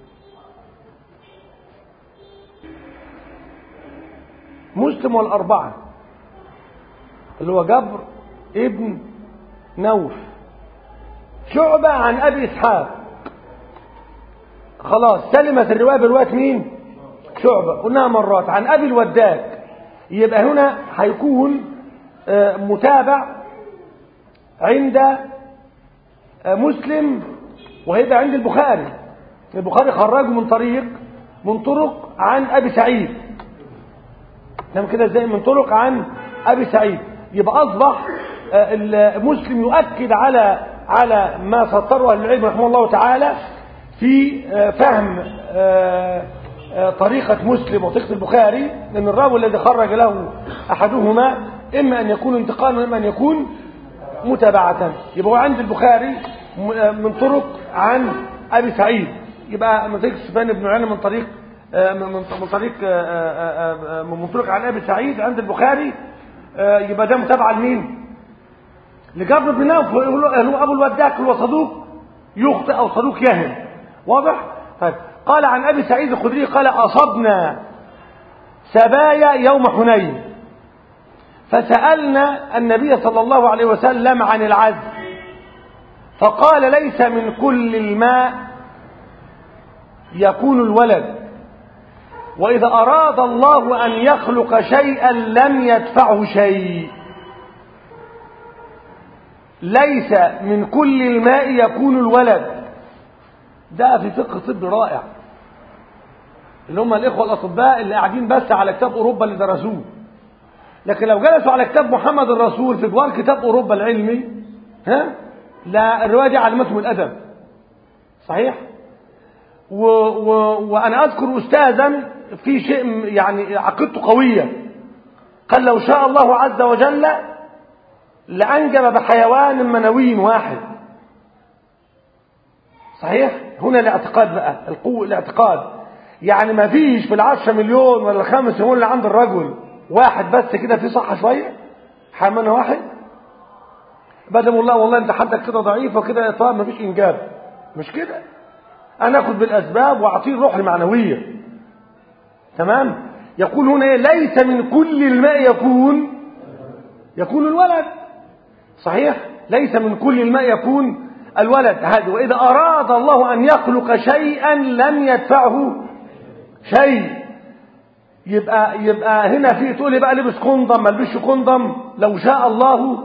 [SPEAKER 1] مسلم والأربعة اللي هو جبر ابن نوف شعبة عن أبي إسحاق خلاص سلمت الرواية برواية مين شعبة قلناها مرات عن أبي الوداك يبقى هنا هيكون آه، متابع عند آه، مسلم وهيبقى عند البخاري البخاري خرجه من طريق من طرق عن أبي سعيد تمام كده ازاي من طرق عن ابي سعيد يبقى اصبح آه، المسلم يؤكد على على ما سطره اهل العلم رحمه الله تعالى في آه، فهم آه، آه، طريقة مسلم وطريقة البخاري لأن الراوي الذي خرج له أحدهما إما أن يكون انتقالا وإما أن يكون متابعة يبقى هو عند البخاري م- آه، من طرق عن أبي سعيد يبقى من طريق سفيان بن عيينة من طريق آه، من من طريق آه، آه، آه، من طريق عن أبي سعيد عند البخاري آه، يبقى ده متابعة لمين؟ لجبر بن نوف هو هو أبو الوداك هو صدوق يخطئ أو صدوق يهم واضح؟ طيب قال عن أبي سعيد الخدري قال أصبنا سبايا يوم حنين فسألنا النبي صلى الله عليه وسلم عن العزل فقال ليس من كل الماء يكون الولد وإذا أراد الله أن يخلق شيئا لم يدفعه شيء ليس من كل الماء يكون الولد ده في فقه طبي رائع اللي هم الإخوة الأطباء اللي قاعدين بس على كتاب أوروبا اللي درسوه لكن لو جلسوا على كتاب محمد الرسول في جوار كتاب أوروبا العلمي ها لا الرواية دي علمتهم الأدب صحيح و و وأنا أذكر أستاذا في شيء م- يعني عقيدته قوية قال لو شاء الله عز وجل لأنجب بحيوان منوي واحد صحيح هنا الاعتقاد بقى القوة الاعتقاد يعني ما فيش في العشرة مليون ولا الخمس مليون اللي عند الرجل واحد بس كده في صحة شوية حيوان واحد بدل والله والله انت حدك كده ضعيف وكده طب ما فيش انجاب مش كده انا اخذ بالاسباب واعطيه الروح المعنويه تمام يقول هنا إيه؟ ليس من كل الماء يكون يكون الولد صحيح ليس من كل الماء يكون الولد هذا واذا اراد الله ان يخلق شيئا لم يدفعه شيء يبقى يبقى هنا في تقول لي بقى لبس كوندم ما لبسش كوندم لو شاء الله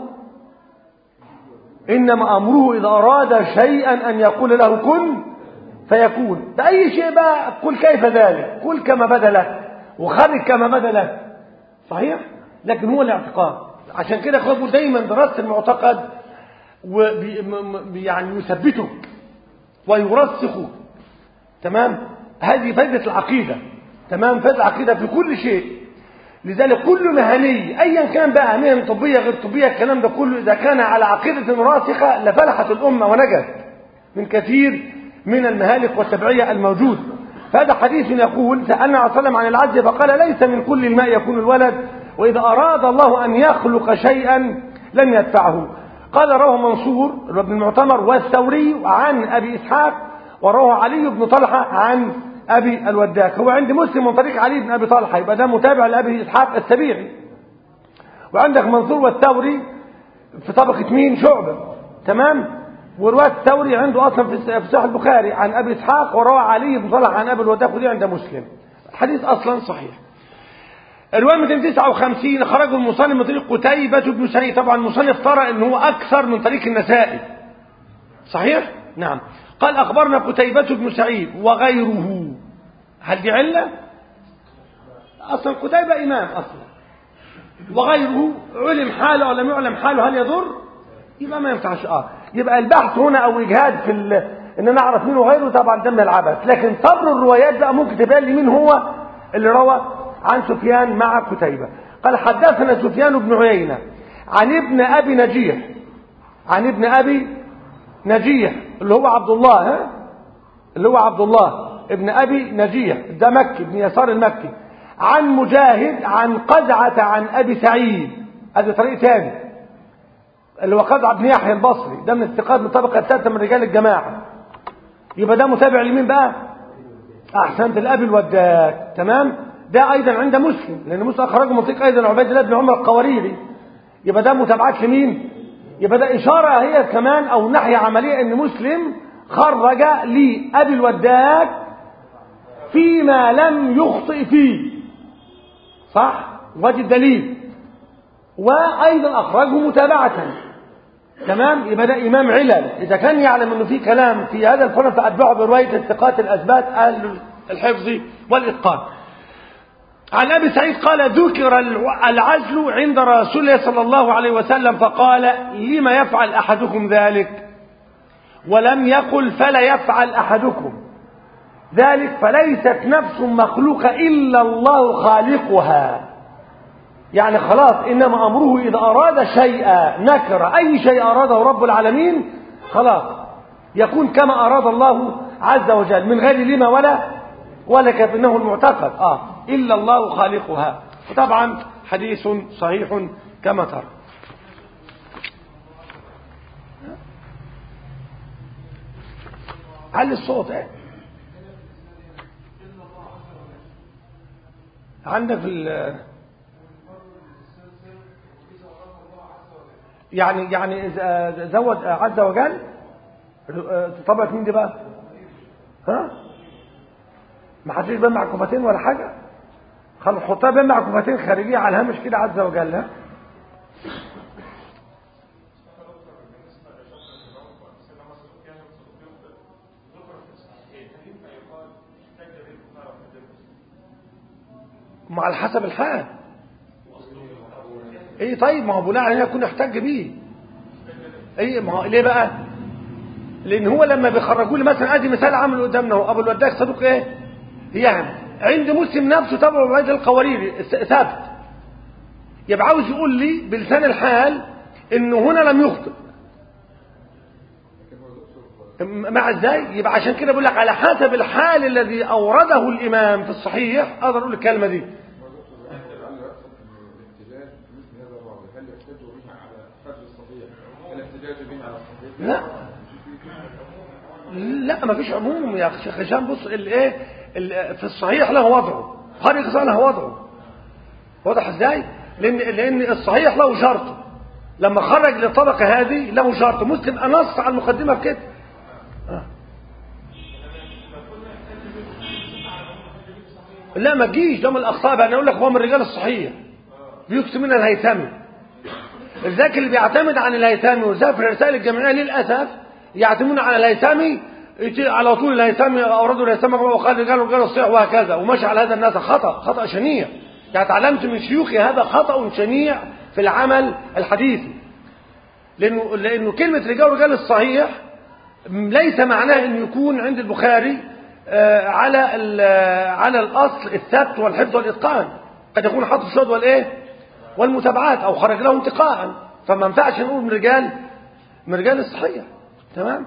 [SPEAKER 1] انما امره اذا اراد شيئا ان يقول له كن فيكون بأي شيء بقى قل كيف ذلك قل كما بدا لك وخرج كما بدا لك صحيح لكن هو الاعتقاد عشان كده اخواتي دايما دراسه المعتقد وبي م- م- يعني يثبته ويرسخه تمام هذه فائده العقيده تمام فائده العقيده في كل شيء لذلك كل مهني ايا كان بقى مهن طبيه غير طبيه الكلام ده كله اذا كان على عقيده راسخه لفلحت الامه ونجت من كثير من المهالك والتبعيه الموجود فهذا حديث يقول سالنا عليه وسلم عن العجز فقال ليس من كل الماء يكون الولد واذا اراد الله ان يخلق شيئا لم يدفعه قال رواه منصور بن المعتمر والثوري عن ابي اسحاق ورواه علي بن طلحه عن ابي الوداك هو عند مسلم من طريق علي بن ابي طلحه يبقى ده متابع لابي اسحاق السبيعي وعندك منصور والثوري في طبقه مين شعبه تمام وروايه الثوري عنده اصلا في في صحيح البخاري عن ابي اسحاق وروى علي بن طلحه عن ابي الوداك ودي عند مسلم الحديث اصلا صحيح الرواية 259 خرجوا المصنف من طريق قتيبة بن سعيد طبعا المصنف ترى ان هو اكثر من طريق النسائي صحيح نعم قال اخبرنا قتيبة بن سعيد وغيره هل دي علة اصلا قتيبة امام اصلا وغيره علم حاله ولا لم يعلم حاله هل يضر يبقى ما ينفعش اه يبقى البحث هنا او اجهاد في ال... ان انا اعرف مين وغيره طبعا ده من العبث لكن صبر الروايات بقى ممكن تبان لي مين هو اللي روى عن سفيان مع قتيبة قال حدثنا سفيان بن عيينة عن ابن أبي نجيح عن ابن أبي نجيح اللي هو عبد الله ها اللي هو عبد الله ابن أبي نجيح ده مكي ابن يسار المكي عن مجاهد عن قزعة عن أبي سعيد هذا طريق تاني اللي هو قزعة بن يحيى البصري ده من الثقات من الطبقة الثالثة من رجال الجماعة يبقى ده متابع لمين بقى أحسنت الأبي الوداك تمام ده أيضا عند مسلم لأن مسلم أخرجه من طريق أيضا عبيد الله بن عمر القواريري يبقى ده متابعات لمين يبقى ده إشارة هي كمان أو ناحية عملية إن مسلم خرج لأبي الوداك فيما لم يخطئ فيه صح وادي الدليل وأيضا أخرجه متابعة تمام يبقى ده إمام علل إذا كان يعلم أنه في كلام في هذا الفن فأتبعه برواية الثقات الأثبات أهل الحفظ والإتقان عن أبي سعيد قال ذكر العزل عند رسول الله صلى الله عليه وسلم فقال لما يفعل أحدكم ذلك ولم يقل فلا يفعل أحدكم ذلك فليست نفس مخلوقة إلا الله خالقها يعني خلاص إنما أمره إذا أراد شيئا نكر أي شيء أراده رب العالمين خلاص يكون كما أراد الله عز وجل من غير لما ولا ولا كأنه المعتقد آه إلا الله خالقها طبعا حديث صحيح كما ترى علي الصوت ايه عندك في يعني يعني زود عز وجل طبقة مين دي بقى ها ما حدش بين معكوفتين ولا حاجة خلص حطها بين معكوفتين خارجية على الهامش كده عز وجل ها مع على حسب الحال ايه طيب ما هو بناء عليه يكون يحتج بيه ايه ما هو ليه بقى لان هو لما بيخرجوا لي مثلا ادي مثال عمل قدامنا هو ابو الوداك صدوق ايه يعني عند مسلم نفسه تبع عبيد القواريري ثابت يبقى عاوز يقول لي بلسان الحال انه هنا لم يخطئ مع ازاي يبقى عشان كده بقول لك على حسب الحال الذي اورده الامام في الصحيح اقدر اقول الكلمه دي لا لا ما فيش عموم يا شيخ هشام بص الايه في الصحيح له وضعه خارج الصحيح له وضعه واضح ازاي لان لان الصحيح له شرط لما خرج للطبقه هذه له شرط مسلم انص على المقدمه بكده آه. لا ما تجيش ده من الاخطاء بقى انا اقول لك هو من الرجال الصحيح بيكتب من الهيثمي الذاك اللي بيعتمد عن الهيثمي وزي في الرسائل الجامعيه للاسف يعتمدون على الهيثمي على طول الهيثمي اوردوا الهيثمي وقال رجال رجال الصحيح وهكذا ومشى على هذا الناس خطا خطا شنيع يعني تعلمت من شيوخي هذا خطا شنيع في العمل الحديثي لانه لانه كلمه رجال رجال الصحيح ليس معناه ان يكون عند البخاري على على الاصل الثبت والحفظ والاتقان قد يكون حاطط الشهود والايه والمتابعات او خرج له انتقاء فما ينفعش نقول من رجال من رجال الصحيح تمام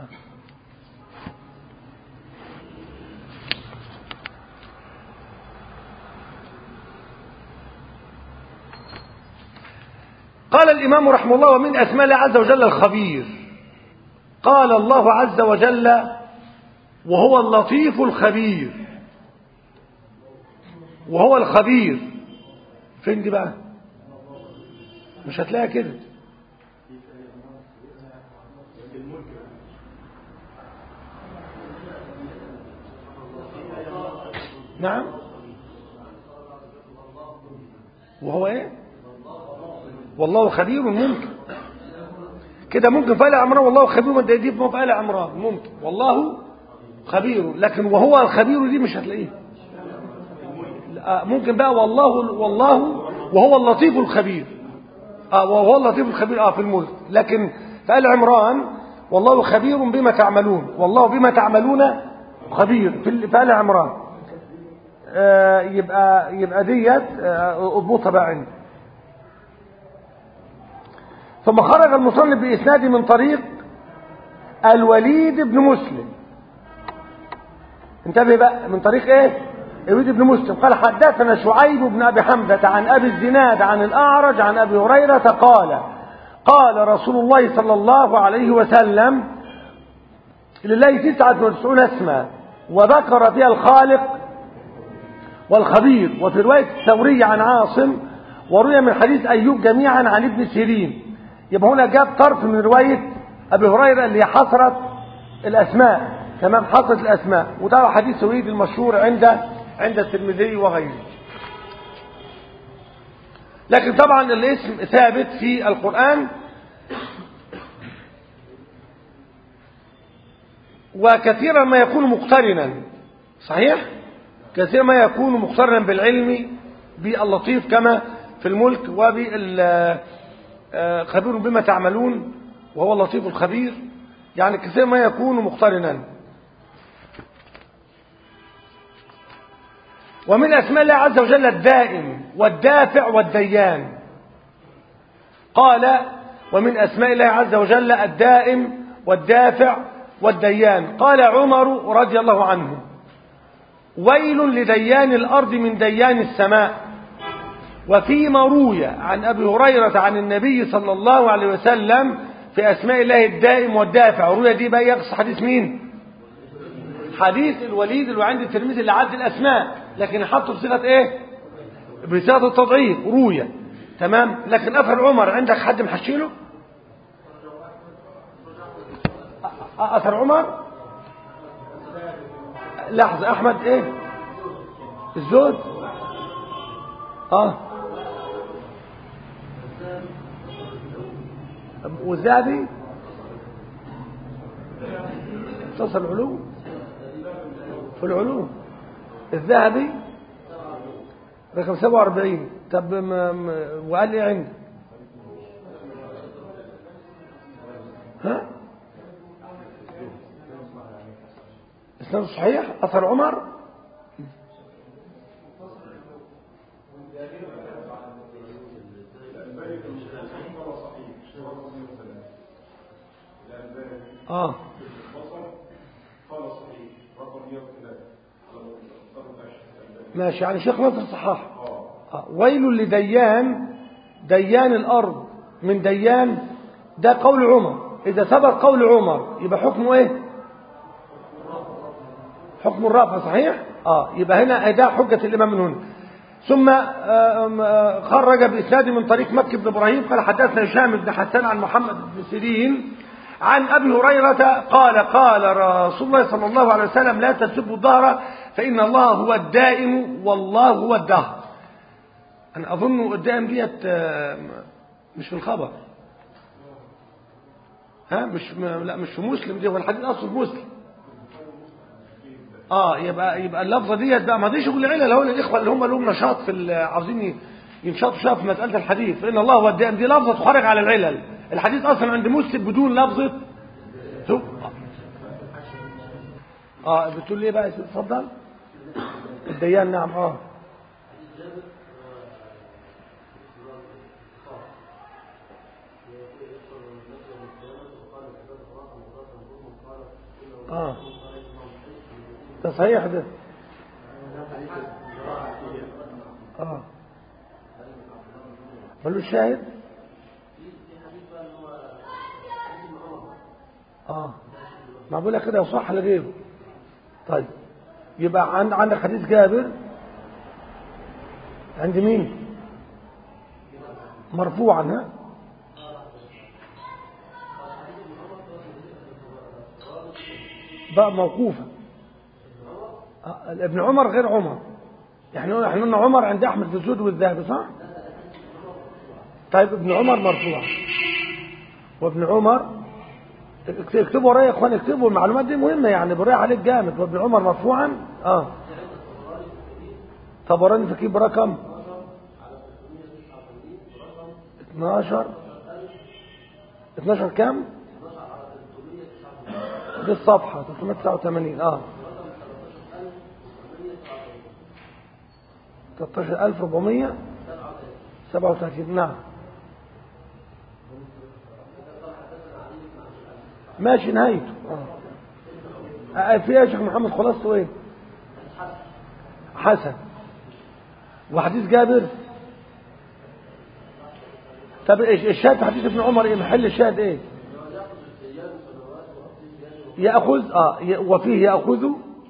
[SPEAKER 1] قال الإمام رحمه الله ومن أسماء الله عز وجل الخبير قال الله عز وجل وهو اللطيف الخبير وهو الخبير فين دي بقى مش هتلاقيها كده نعم وهو ايه والله خبير ممكن كده ممكن فعل عمران والله خبير ما دي في فعل عمران ممكن والله خبير لكن وهو الخبير دي مش هتلاقيه ممكن بقى والله والله وهو اللطيف الخبير اه وهو اللطيف الخبير اه في الملك لكن فقال عمران والله خبير بما تعملون والله بما تعملون خبير في فقال عمران آه، يبقى يبقى ديت آه، اضبطها بقى عندي ثم خرج المصنف بإسناد من طريق الوليد بن مسلم انتبه بقى من طريق ايه الوليد بن مسلم قال حدثنا شعيب بن ابي حمزه عن ابي الزناد عن الاعرج عن ابي هريره قال قال رسول الله صلى الله عليه وسلم لله تسعة وتسعون اسما وذكر فيها الخالق والخبير وفي رواية الثوري عن عاصم وروي من حديث أيوب جميعا عن ابن سيرين يبقى هنا جاب طرف من رواية أبي هريرة اللي هي حصرت الأسماء تمام حصرت الأسماء وده حديث سويد المشهور عند عند الترمذي وغيره لكن طبعا الاسم ثابت في القرآن وكثيرا ما يكون مقترنا صحيح كثيرا ما يكون مقترنا بالعلم باللطيف كما في الملك وبال خبير بما تعملون وهو اللطيف الخبير يعني كثير ما يكون مقترنا ومن أسماء الله عز وجل الدائم والدافع والديان قال ومن أسماء الله عز وجل الدائم والدافع والديان قال عمر رضي الله عنه ويل لديان الأرض من ديان السماء وفيما روي عن أبي هريرة عن النبي صلى الله عليه وسلم في أسماء الله الدائم والدافع روي دي بقى يقص حديث مين حديث الوليد اللي عند الترمذي اللي عد الأسماء لكن حطه بصيغة إيه بصيغة التضعيف روي تمام لكن أثر عمر عندك حد محشيله أثر عمر لحظة أحمد إيه الزود آه والذهبي اتصل العلوم في العلوم الذهبي رقم 47 طب ما ما وقال لي عندي ها اسناد صحيح اثر عمر اه ماشي يعني شيخ نصر صحاح آه. ويل لديان ديان الارض من ديان ده قول عمر اذا ثبت قول عمر يبقى حكمه ايه حكم الرفع صحيح اه يبقى هنا ده حجه الامام من هنا ثم خرج بإسناد من طريق مكي بن إبراهيم قال حدثنا هشام بن حسان عن محمد بن سيرين عن أبي هريرة قال قال رسول الله صلى الله عليه وسلم لا تسبوا الظهر فإن الله هو الدائم والله هو الدهر أنا أظن الدائم ديت مش في الخبر ها مش لا مش في مسلم دي هو الحديث أصله في مسلم اه يبقى يبقى اللفظه ديت بقى ما دي شغل علل هو الاخوه اللي هم لهم نشاط في عاوزين ينشطوا شويه في مساله الحديث فان الله هو الدائم دي لفظه تخرج على العلل الحديث اصلا عند مسلم بدون لفظه شوف اه بتقول لي بقى اتفضل الديان نعم اه اه ده صحيح ده اه ملوش شاهد اه ما بقول لك كده صح لغيره طيب يبقى عند عندك حديث جابر عند مين مرفوعا ها بقى موقوفا ابن عمر غير عمر احنا احنا قلنا عمر عند احمد في الزود والذهبي صح طيب ابن عمر مرفوع وابن عمر اكتبوا ورايا يا اخوان اكتبوا المعلومات دي مهمه يعني برايا عليك جامد وابن عمر مرفوعا اه طبراني في كيب رقم 12 12 كام دي الصفحه 389 اه 13437 نعم ماشي نهايته آه. في يا شيخ محمد خلاصته ايه حسن وحديث جابر طب الشاهد في حديث ابن عمر ايه محل الشاهد ايه ياخذ اه وفيه ياخذ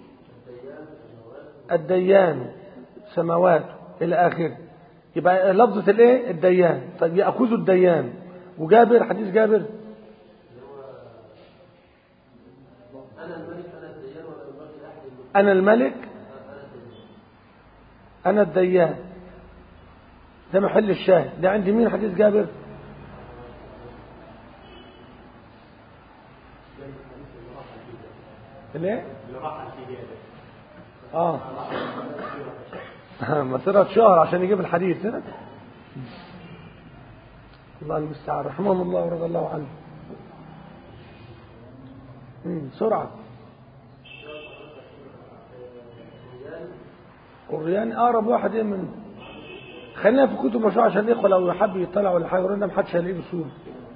[SPEAKER 1] الديان سماوات الى اخره يبقى لفظه الايه الديان طيب ياخذ الديان وجابر حديث جابر أنا الملك أنا الديان ده محل الشاهد ده عندي مين حديث جابر ليه اه مسيرة شهر عشان يجيب الحديث ها؟ الله المستعان رحمهم الله ورضي الله عنه سرعة الريان اقرب واحد ايه من خلينا في كتب مشروع عشان الاخوه لو حب يطلع ولا حاجه يقول لنا محدش هيلاقيه بسهوله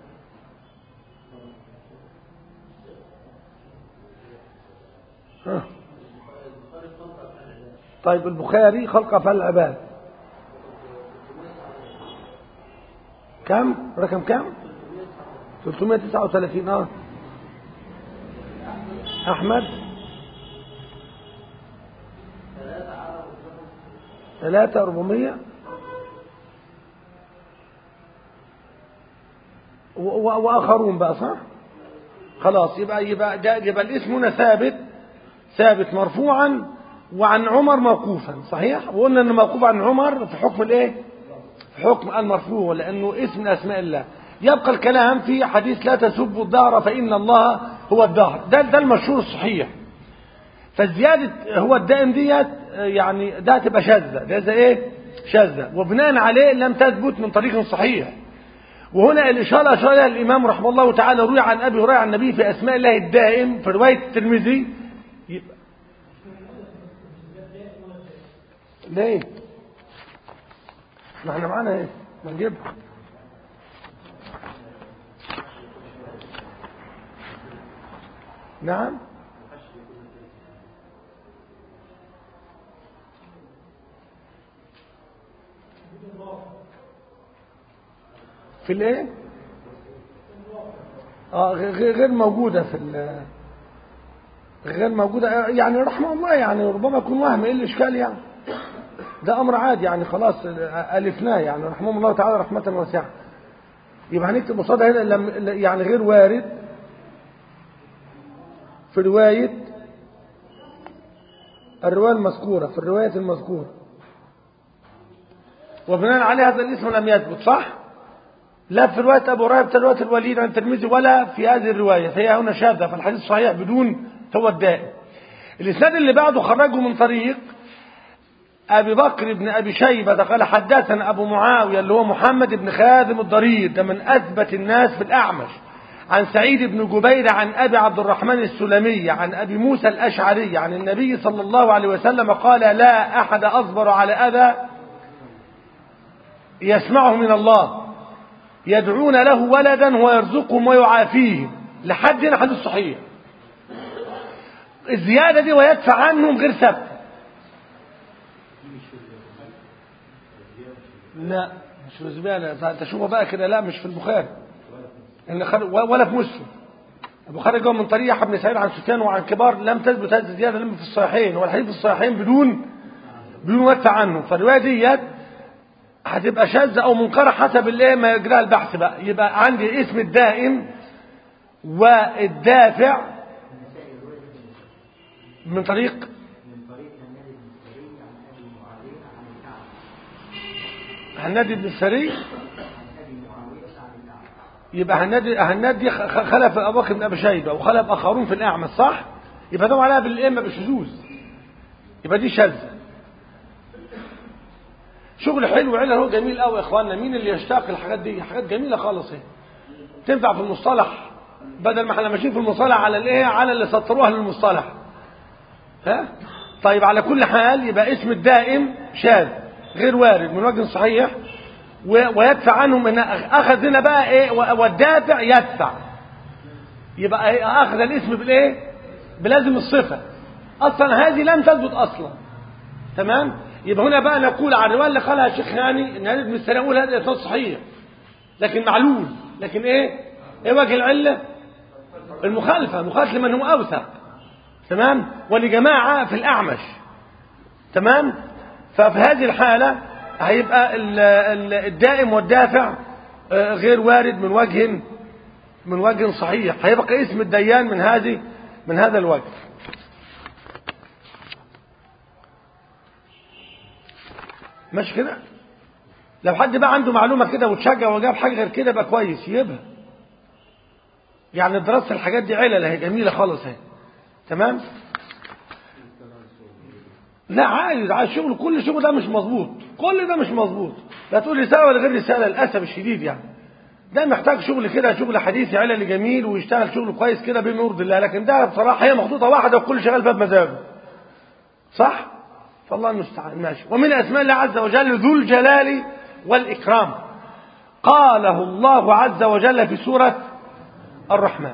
[SPEAKER 1] طيب البخاري خلق افعال العباد كم رقم كم 339 اه احمد ثلاثة أربعمية وآخرون بقى صح خلاص يبقى يبقى ده يبقى الاسم هنا ثابت ثابت مرفوعا وعن عمر موقوفا صحيح وقلنا ان موقوف عن عمر في حكم الايه في حكم المرفوع لانه اسم من اسماء الله يبقى الكلام في حديث لا تسبوا الدهر فان الله هو الدهر ده ده المشهور الصحيح فالزيادة هو الدائم ديت يعني ده تبقى شاذة ده زي ايه شاذة وبناء عليه لم تثبت من طريق صحيح وهنا الإشارة أشار إليها الإمام رحمه الله تعالى روي عن أبي هريرة عن النبي في أسماء الله الدائم في رواية الترمذي يبقى ليه؟ ما احنا معانا ايه؟ ما نجيبها نعم في الايه اه غير غير موجوده في ال غير موجوده يعني رحمه الله يعني ربما يكون وهم ايه الاشكال يعني ده امر عادي يعني خلاص الفناه يعني رحمه الله تعالى رحمه واسعه يبقى هنكتب قصادها هنا لم يعني غير وارد في روايه الروايه المذكوره في الروايه المذكوره وبناء عليه هذا الاسم لم يثبت صح لا في رواية أبو هريرة رواية الوليد عن الترمذي ولا في هذه الرواية فهي هنا شاذة فالحديث صحيح بدون هو الدائم الإسناد اللي بعده خرجه من طريق أبي بكر بن أبي شيبة قال حدثنا أبو معاوية اللي هو محمد بن خادم الضرير ده من أثبت الناس في الأعمش عن سعيد بن جبير عن أبي عبد الرحمن السلمي عن أبي موسى الأشعري عن النبي صلى الله عليه وسلم قال لا أحد أصبر على أذى يسمعه من الله يدعون له ولدا ويرزقهم ويعافيهم لحد هنا حديث صحيح الزيادة دي ويدفع عنهم غير ثابتة لا مش في الزبالة فانت شوفها بقى كده لا مش في البخاري إن ولا في مسلم البخاري جاء من طريق يحيى بن سعيد عن سفيان وعن كبار لم تثبت هذه الزيادة لم في الصحيحين والحديث في الصحيحين بدون بدون ودفع عنه فالرواية ديت هتبقى شاذة أو منكرة حسب الايه ما يجرى البحث بقى يبقى عندي اسم الدائم والدافع من طريق
[SPEAKER 2] من طريق النبي بن سري عن ابي معاويه عن الكعبه
[SPEAKER 1] هنادي بن السري
[SPEAKER 2] عن ابي معاويه عن الكعبه
[SPEAKER 1] يبقى هنادي هنادي خلف ابو بكر بن ابي شيبه وخلف اخرون في الاعمى صح يبقى ده عليها بالائمه بالشذوذ يبقى دي شاذه شغل حلو عيله هو جميل قوي يا اخواننا مين اللي يشتاق الحاجات دي حاجات جميله خالص اهي تنفع في المصطلح بدل ما احنا ماشيين في المصطلح على الايه على اللي سطروها للمصطلح ها طيب على كل حال يبقى اسم الدائم شاذ غير وارد من وجه صحيح و- ويدفع عنهم ان اخذ هنا بقى ايه و- والدافع يدفع يبقى إيه؟ اخذ الاسم بالايه بلازم الصفه اصلا هذه لم تثبت اصلا تمام يبقى هنا بقى نقول على الروايه اللي قالها الشيخ هاني ان هذا ابن السلام يقول هذا اسناد صحيح لكن معلول لكن ايه ايه وجه العله المخالفه مخالفه لمن هو اوثق تمام ولجماعه في الاعمش تمام ففي هذه الحاله هيبقى ال- ال- الدائم والدافع آه، غير وارد من وجه من وجه صحيح هيبقى اسم الديان من هذه من هذا الوجه ماشي كده لو حد بقى عنده معلومه كده وتشجع وجاب حاجه غير كده يبقى كويس يجيبها يعني دراسه الحاجات دي علل اهي جميله خالص اهي تمام لا عادي عايز شغل كل شغل ده مش مظبوط كل ده مش مظبوط لا تقول رساله ولا غير رساله للاسف الشديد يعني ده محتاج شغل كده شغل حديثي عللي جميل ويشتغل شغل كويس كده بما يرضي الله لكن ده بصراحه هي مخطوطه واحده وكل شغال فيها بمزاجه صح فالله المستعان ماشي ومن اسماء الله عز وجل ذو الجلال والاكرام قاله الله عز وجل في سوره الرحمن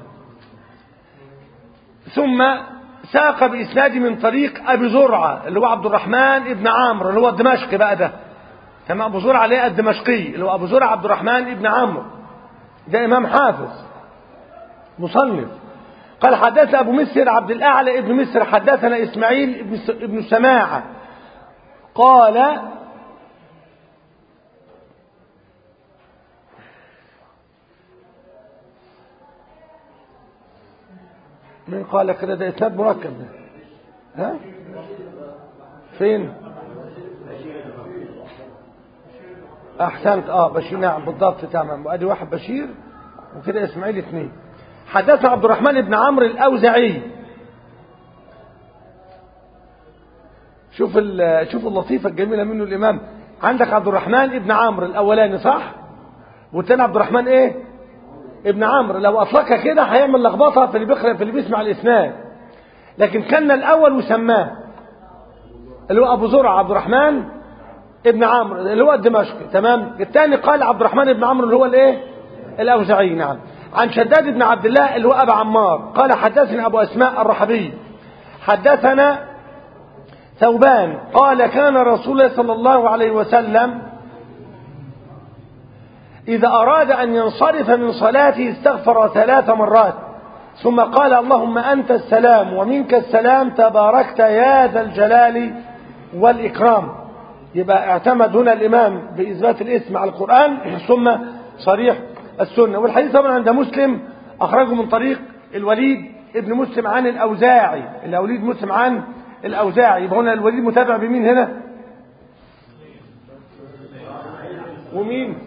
[SPEAKER 1] ثم ساق بإسناد من طريق أبي زرعة اللي هو عبد الرحمن ابن عمرو اللي هو الدمشقي بقى ده تمام أبو زرعة عليه الدمشقي اللي هو أبو زرعة عبد الرحمن ابن عمرو ده إمام حافظ مصنف قال حدث أبو مسر عبد الأعلى ابن مسر حدثنا إسماعيل ابن س- ابن سماعة قال من قال كده ده إسناد مركب ده ها فين احسنت اه بشير نعم بالضبط تمام وادي واحد بشير وكده اسماعيل اثنين حدثنا عبد الرحمن بن عمرو الاوزعي شوف ال- شوف اللطيفه الجميله منه الامام عندك عبد الرحمن بن عمرو الاولاني صح والتاني عبد الرحمن ايه ابن عمرو لو اطلقها كده هيعمل لخبطه في اللي بيقرا في اللي بيسمع الاسناد لكن كان الاول وسماه اللي هو ابو زرعه عبد الرحمن ابن عمرو اللي هو الدمشقي تمام الثاني قال عبد الرحمن بن عمرو اللي هو الايه الاوزاعي نعم عن شداد بن عبد الله اللي هو ابو عمار قال حدثني ابو اسماء الرحبي حدثنا ثوبان قال كان رسول الله صلى الله عليه وسلم إذا أراد أن ينصرف من صلاته استغفر ثلاث مرات ثم قال اللهم أنت السلام ومنك السلام تباركت يا ذا الجلال والإكرام يبقى اعتمد هنا الإمام بإثبات الاسم على القرآن ثم صريح السنة والحديث طبعا عند مسلم أخرجه من طريق الوليد ابن مسلم عن الأوزاعي الوليد مسلم عن الأوزاعي يبقى هنا الوليد متابع بمين هنا ومين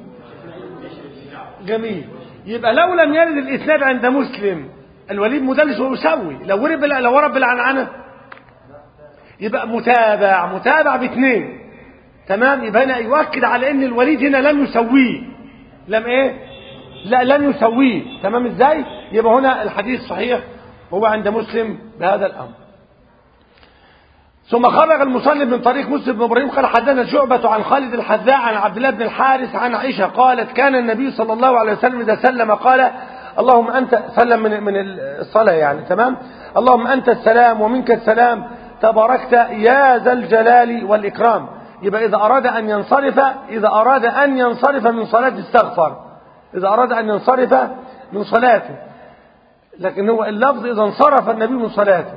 [SPEAKER 1] جميل يبقى لو لم يرد الاسناد عند مسلم الوليد مدلس ويسوي لو ورد بال- لو ورد بالعنعنه يبقى متابع متابع باثنين تمام يبقى هنا يؤكد على ان الوليد هنا لم يسويه لم ايه لا لم يسويه تمام ازاي يبقى هنا الحديث صحيح هو عند مسلم بهذا الامر ثم خرج المصنف من طريق مسلم بن ابراهيم قال حدثنا شعبة عن خالد الحذاء عن عبد الله بن الحارث عن عائشة قالت كان النبي صلى الله عليه وسلم إذا سلم قال اللهم أنت سلم من من الصلاة يعني تمام اللهم أنت السلام ومنك السلام تباركت يا ذا الجلال والإكرام يبقى إذا أراد أن ينصرف إذا أراد أن ينصرف من صلاة استغفر إذا أراد أن ينصرف من صلاته لكن هو اللفظ إذا انصرف النبي من صلاته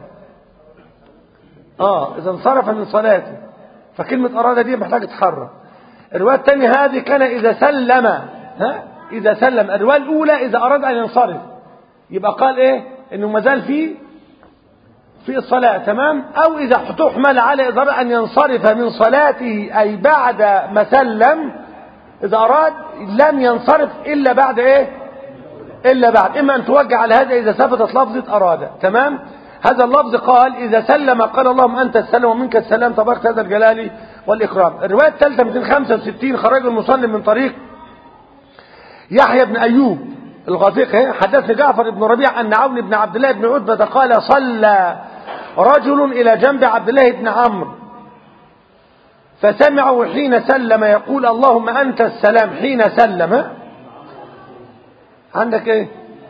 [SPEAKER 1] اه اذا انصرف من صلاته فكلمة اراد دي محتاجة تحرك الرواية الثانية هذه كان اذا سلم ها اذا سلم الرواية الاولى اذا اراد ان ينصرف يبقى قال ايه انه ما زال في في الصلاة تمام او اذا تحمل على اذا اراد ان ينصرف من صلاته اي بعد ما سلم اذا اراد لم ينصرف الا بعد ايه إلا بعد إما أن توجه على هذا إذا ثبتت لفظة أراد تمام هذا اللفظ قال إذا سلم قال اللهم أنت السلام ومنك السلام تبارك هذا الجلال والإكرام الرواية الثالثة 265 خرج المصلي من طريق يحيى بن أيوب الغافقي حدثني جعفر بن ربيع أن عون بن عبد الله بن عتبة قال صلى رجل إلى جنب عبد الله بن عمرو فسمعه حين سلم يقول اللهم أنت السلام حين سلم عندك ايه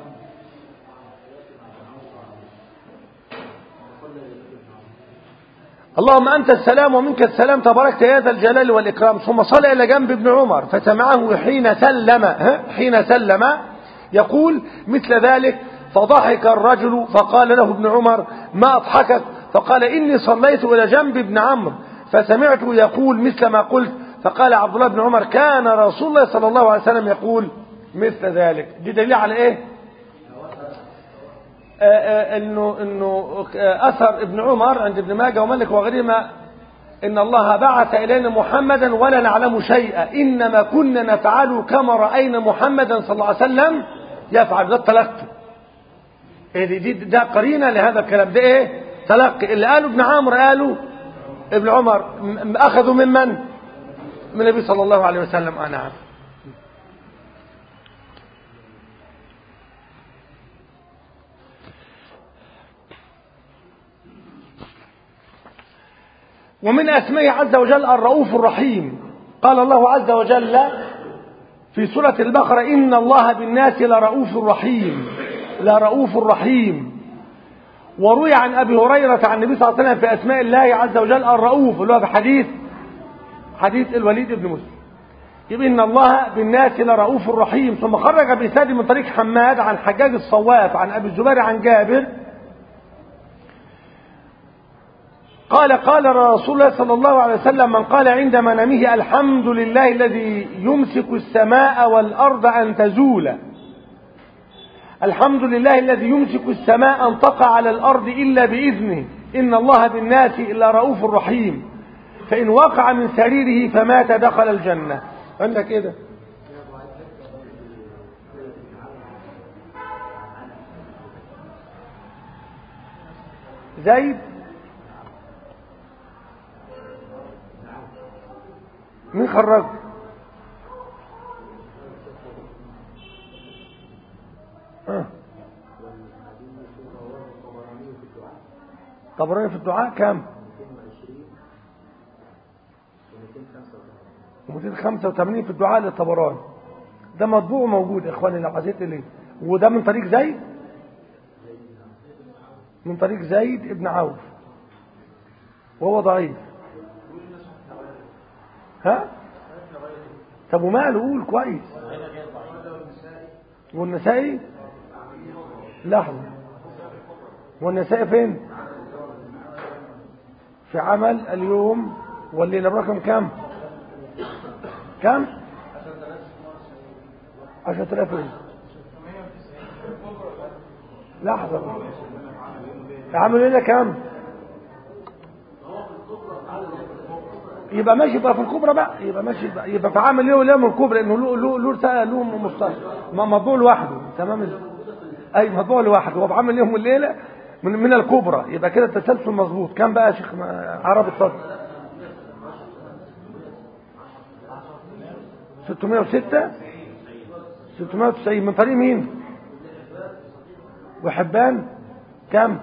[SPEAKER 1] اللهم أنت السلام ومنك السلام تباركت يا ذا الجلال والإكرام ثم صلى إلى جنب ابن عمر فسمعه حين سلم ها؟ حين سلم يقول مثل ذلك فضحك الرجل فقال له ابن عمر ما أضحكك فقال إني صليت إلى جنب ابن عمرو فسمعته يقول مثل ما قلت فقال عبد الله بن عمر كان رسول الله صلى الله عليه وسلم يقول مثل ذلك دي دليل على ايه آه آه انه انه آه اثر ابن عمر عند ابن ماجه ومالك وغيرهما ان الله بعث الينا محمدا ولا نعلم شيئا انما كنا نفعل كما راينا محمدا صلى الله عليه وسلم يفعل ده التلقي إيه دي, دي ده قرينه لهذا الكلام ده ايه تلقي اللي قاله ابن عمرو قاله ابن عمر اخذوا من من من النبي صلى الله عليه وسلم انا عارف ومن أسمائه عز وجل الرؤوف الرحيم قال الله عز وجل في سورة البقرة إن الله بالناس لرؤوف رحيم لرؤوف رحيم وروي عن أبي هريرة عن النبي صلى الله عليه وسلم في أسماء الله عز وجل الرؤوف اللي هو في حديث حديث الوليد بن مسلم يبقى إن الله بالناس لرؤوف رحيم ثم خرج بإسناد من طريق حماد عن حجاج الصواف عن أبي الزبير عن جابر قال قال رسول الله صلى الله عليه وسلم من قال عند منامه الحمد لله الذي يمسك السماء والأرض أن تزولا الحمد لله الذي يمسك السماء أن تقع على الأرض إلا بإذنه إن الله بالناس إلا رؤوف رحيم فإن وقع من سريره فمات دخل الجنة عندك إيه ده زيد مين خرج آه. طبراني في الدعاء كام 285 في الدعاء للطبراني ده مطبوع موجود يا اخواني لو عزيت ليه وده من طريق زيد من طريق زيد ابن عوف وهو ضعيف ها طب وماله قول كويس والنسائي لحظة والنسائي فين في عمل اليوم والليلة برقم كم كم عشرة آلاف ايه لحظة عمل ليلة كم يبقى ماشي بقى في الكبرى بقى يبقى ماشي بقى يبقى في عامل له له من الكبرى انه له له له رساله له مصطلح مطبوع لوحده تمام اي مطبوع لوحده هو بعمل يوم الليله من من الكبرى يبقى كده التسلسل مظبوط كام بقى يا شيخ عرب اتفضل 606 690 من طريق مين وحبان كام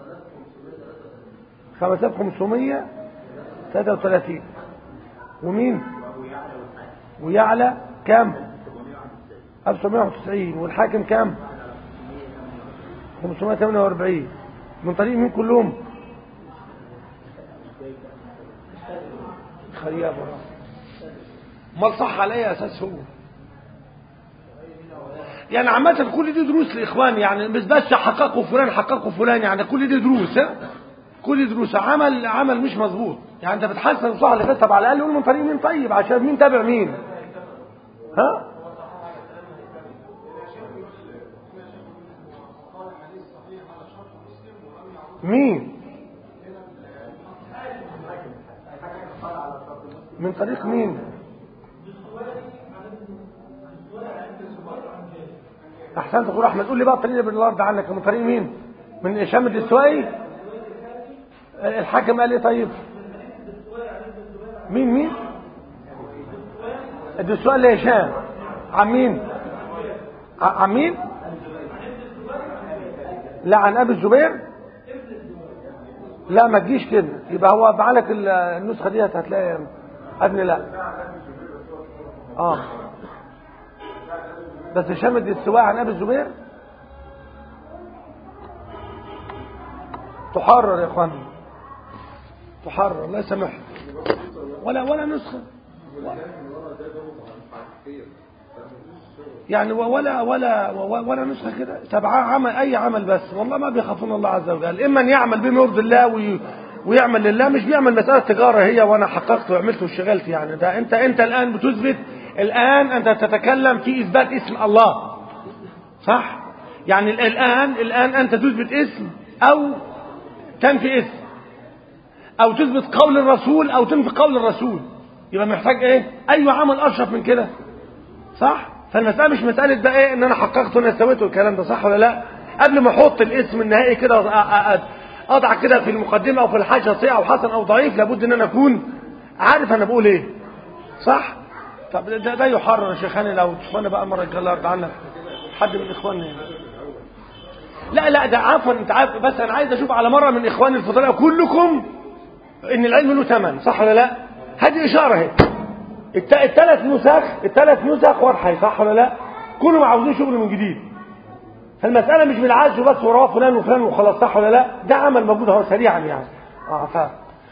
[SPEAKER 1] 5533 ومين ويعلى كام 1990 والحاكم كام 548 من طريق مين كلهم خياب ما صح على اي اساس هو يعني عامة كل دي دروس لإخوان يعني مش بس حققوا فلان حققوا فلان يعني كل دي دروس ها كل دي دروس عمل عمل مش مظبوط يعني انت بتحسن صح اللي طب على الاقل قول من طريق مين طيب عشان مين تابع مين ها مين من طريق مين احسنت تقول احمد قول لي بقى الطريق اللي بالارض عنك من طريق مين من هشام الدستوائي الحاكم قال ايه طيب مين مين الدستوائي اللي هشام عن مين عن مين لا عن ابي الزبير لا ما تجيش كده يبقى هو بعلك النسخه دي هتلاقي ابن لا اه بس شمد السواء عن ابي الزبير تحرر يا اخوان تحرر الله يسامحك ولا ولا نسخه يعني ولا ولا ولا نسخه كده سبعة عمل اي عمل بس والله ما بيخافون الله عز وجل اما ان يعمل بما يرضي الله وي ويعمل لله مش بيعمل مساله تجاره هي وانا حققت وعملت واشتغلت يعني ده انت انت الان بتثبت الان انت تتكلم في اثبات اسم الله صح يعني الان الان انت تثبت اسم او تنفي اسم او تثبت قول الرسول او تنفي قول الرسول يبقى محتاج ايه اي عمل اشرف من كده صح فالمساله مش مساله بقى ايه ان انا حققت وانا سويته الكلام ده صح ولا لا قبل ما احط الاسم النهائي كده اضع كده في المقدمه او في الحاجه صحيح او حسن او ضعيف لابد ان انا اكون عارف انا بقول ايه صح طب ده, ده يحرر يا شيخاني لو تشوفنا بقى المره الجايه الله يرضى عنك حد من اخواننا لا لا ده عفوا انت عارف بس انا عايز اشوف على مره من اخواني الفضلاء كلكم ان العلم له ثمن صح ولا لا هذه اشاره اهي الثلاث نسخ الثلاث نسخ واضحه صح ولا لا كلهم عاوزين شغل من جديد فالمساله مش بالعجز بس وراه فلان وفلان وخلاص صح ولا لا ده عمل موجود اهو سريعا يعني اه ف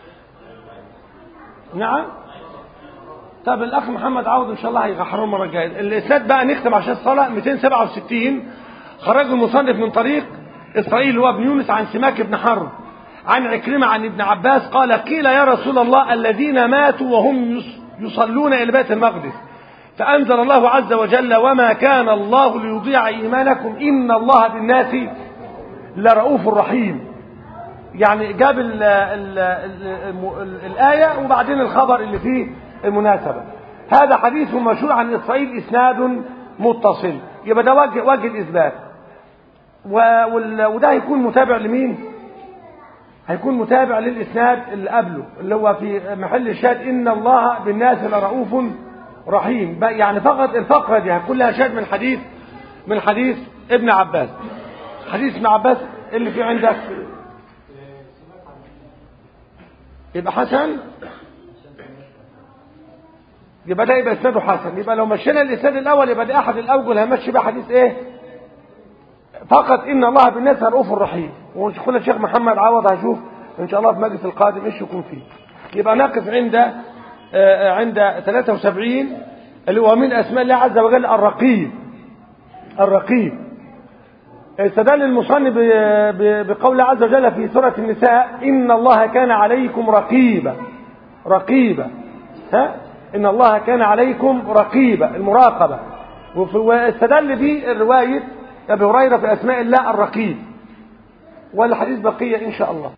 [SPEAKER 1] نعم طب الاخ محمد عوض ان شاء الله هيغحره المره الجايه الاسناد بقى نختم عشان الصلاه 267 خرج المصنف من طريق اسرائيل هو ابن يونس عن سماك بن حرب عن عكرمه عن ابن عباس قال قيل يا رسول الله الذين ماتوا وهم يصلون الى بيت المقدس فانزل الله عز وجل وما كان الله ليضيع ايمانكم ان الله بالناس لرؤوف رحيم يعني جاب ال ال ال الآية وبعدين الخبر اللي فيه المناسبة هذا حديث مشهور عن إسرائيل إسناد متصل يبقى ده وجه, وجه الإثبات وده هيكون متابع لمين هيكون متابع للإسناد اللي قبله اللي هو في محل الشاهد إن الله بالناس لرؤوف رحيم يعني فقط الفقرة دي هتكون لها شاهد من حديث من حديث ابن عباس حديث ابن عباس اللي في عندك يبقى حسن يبقى ده يبقى اسناده حسن يبقى لو مشينا الاسناد الاول يبقى ده احد الاوجه همشي بقى حديث ايه فقط ان الله بالناس رؤوف رحيم ونقول الشيخ محمد عوض هشوف ان شاء الله في المجلس القادم ايش يكون فيه يبقى نقف عند آه عند 73 اللي هو من اسماء الله عز وجل الرقيب الرقيب استدل المصنف بقول عز وجل في سورة النساء إن الله كان عليكم رقيبا رقيبا ها إن الله كان عليكم رقيبا المراقبة واستدل به الرواية أبي هريرة في أسماء الله الرقيب والحديث بقية إن شاء الله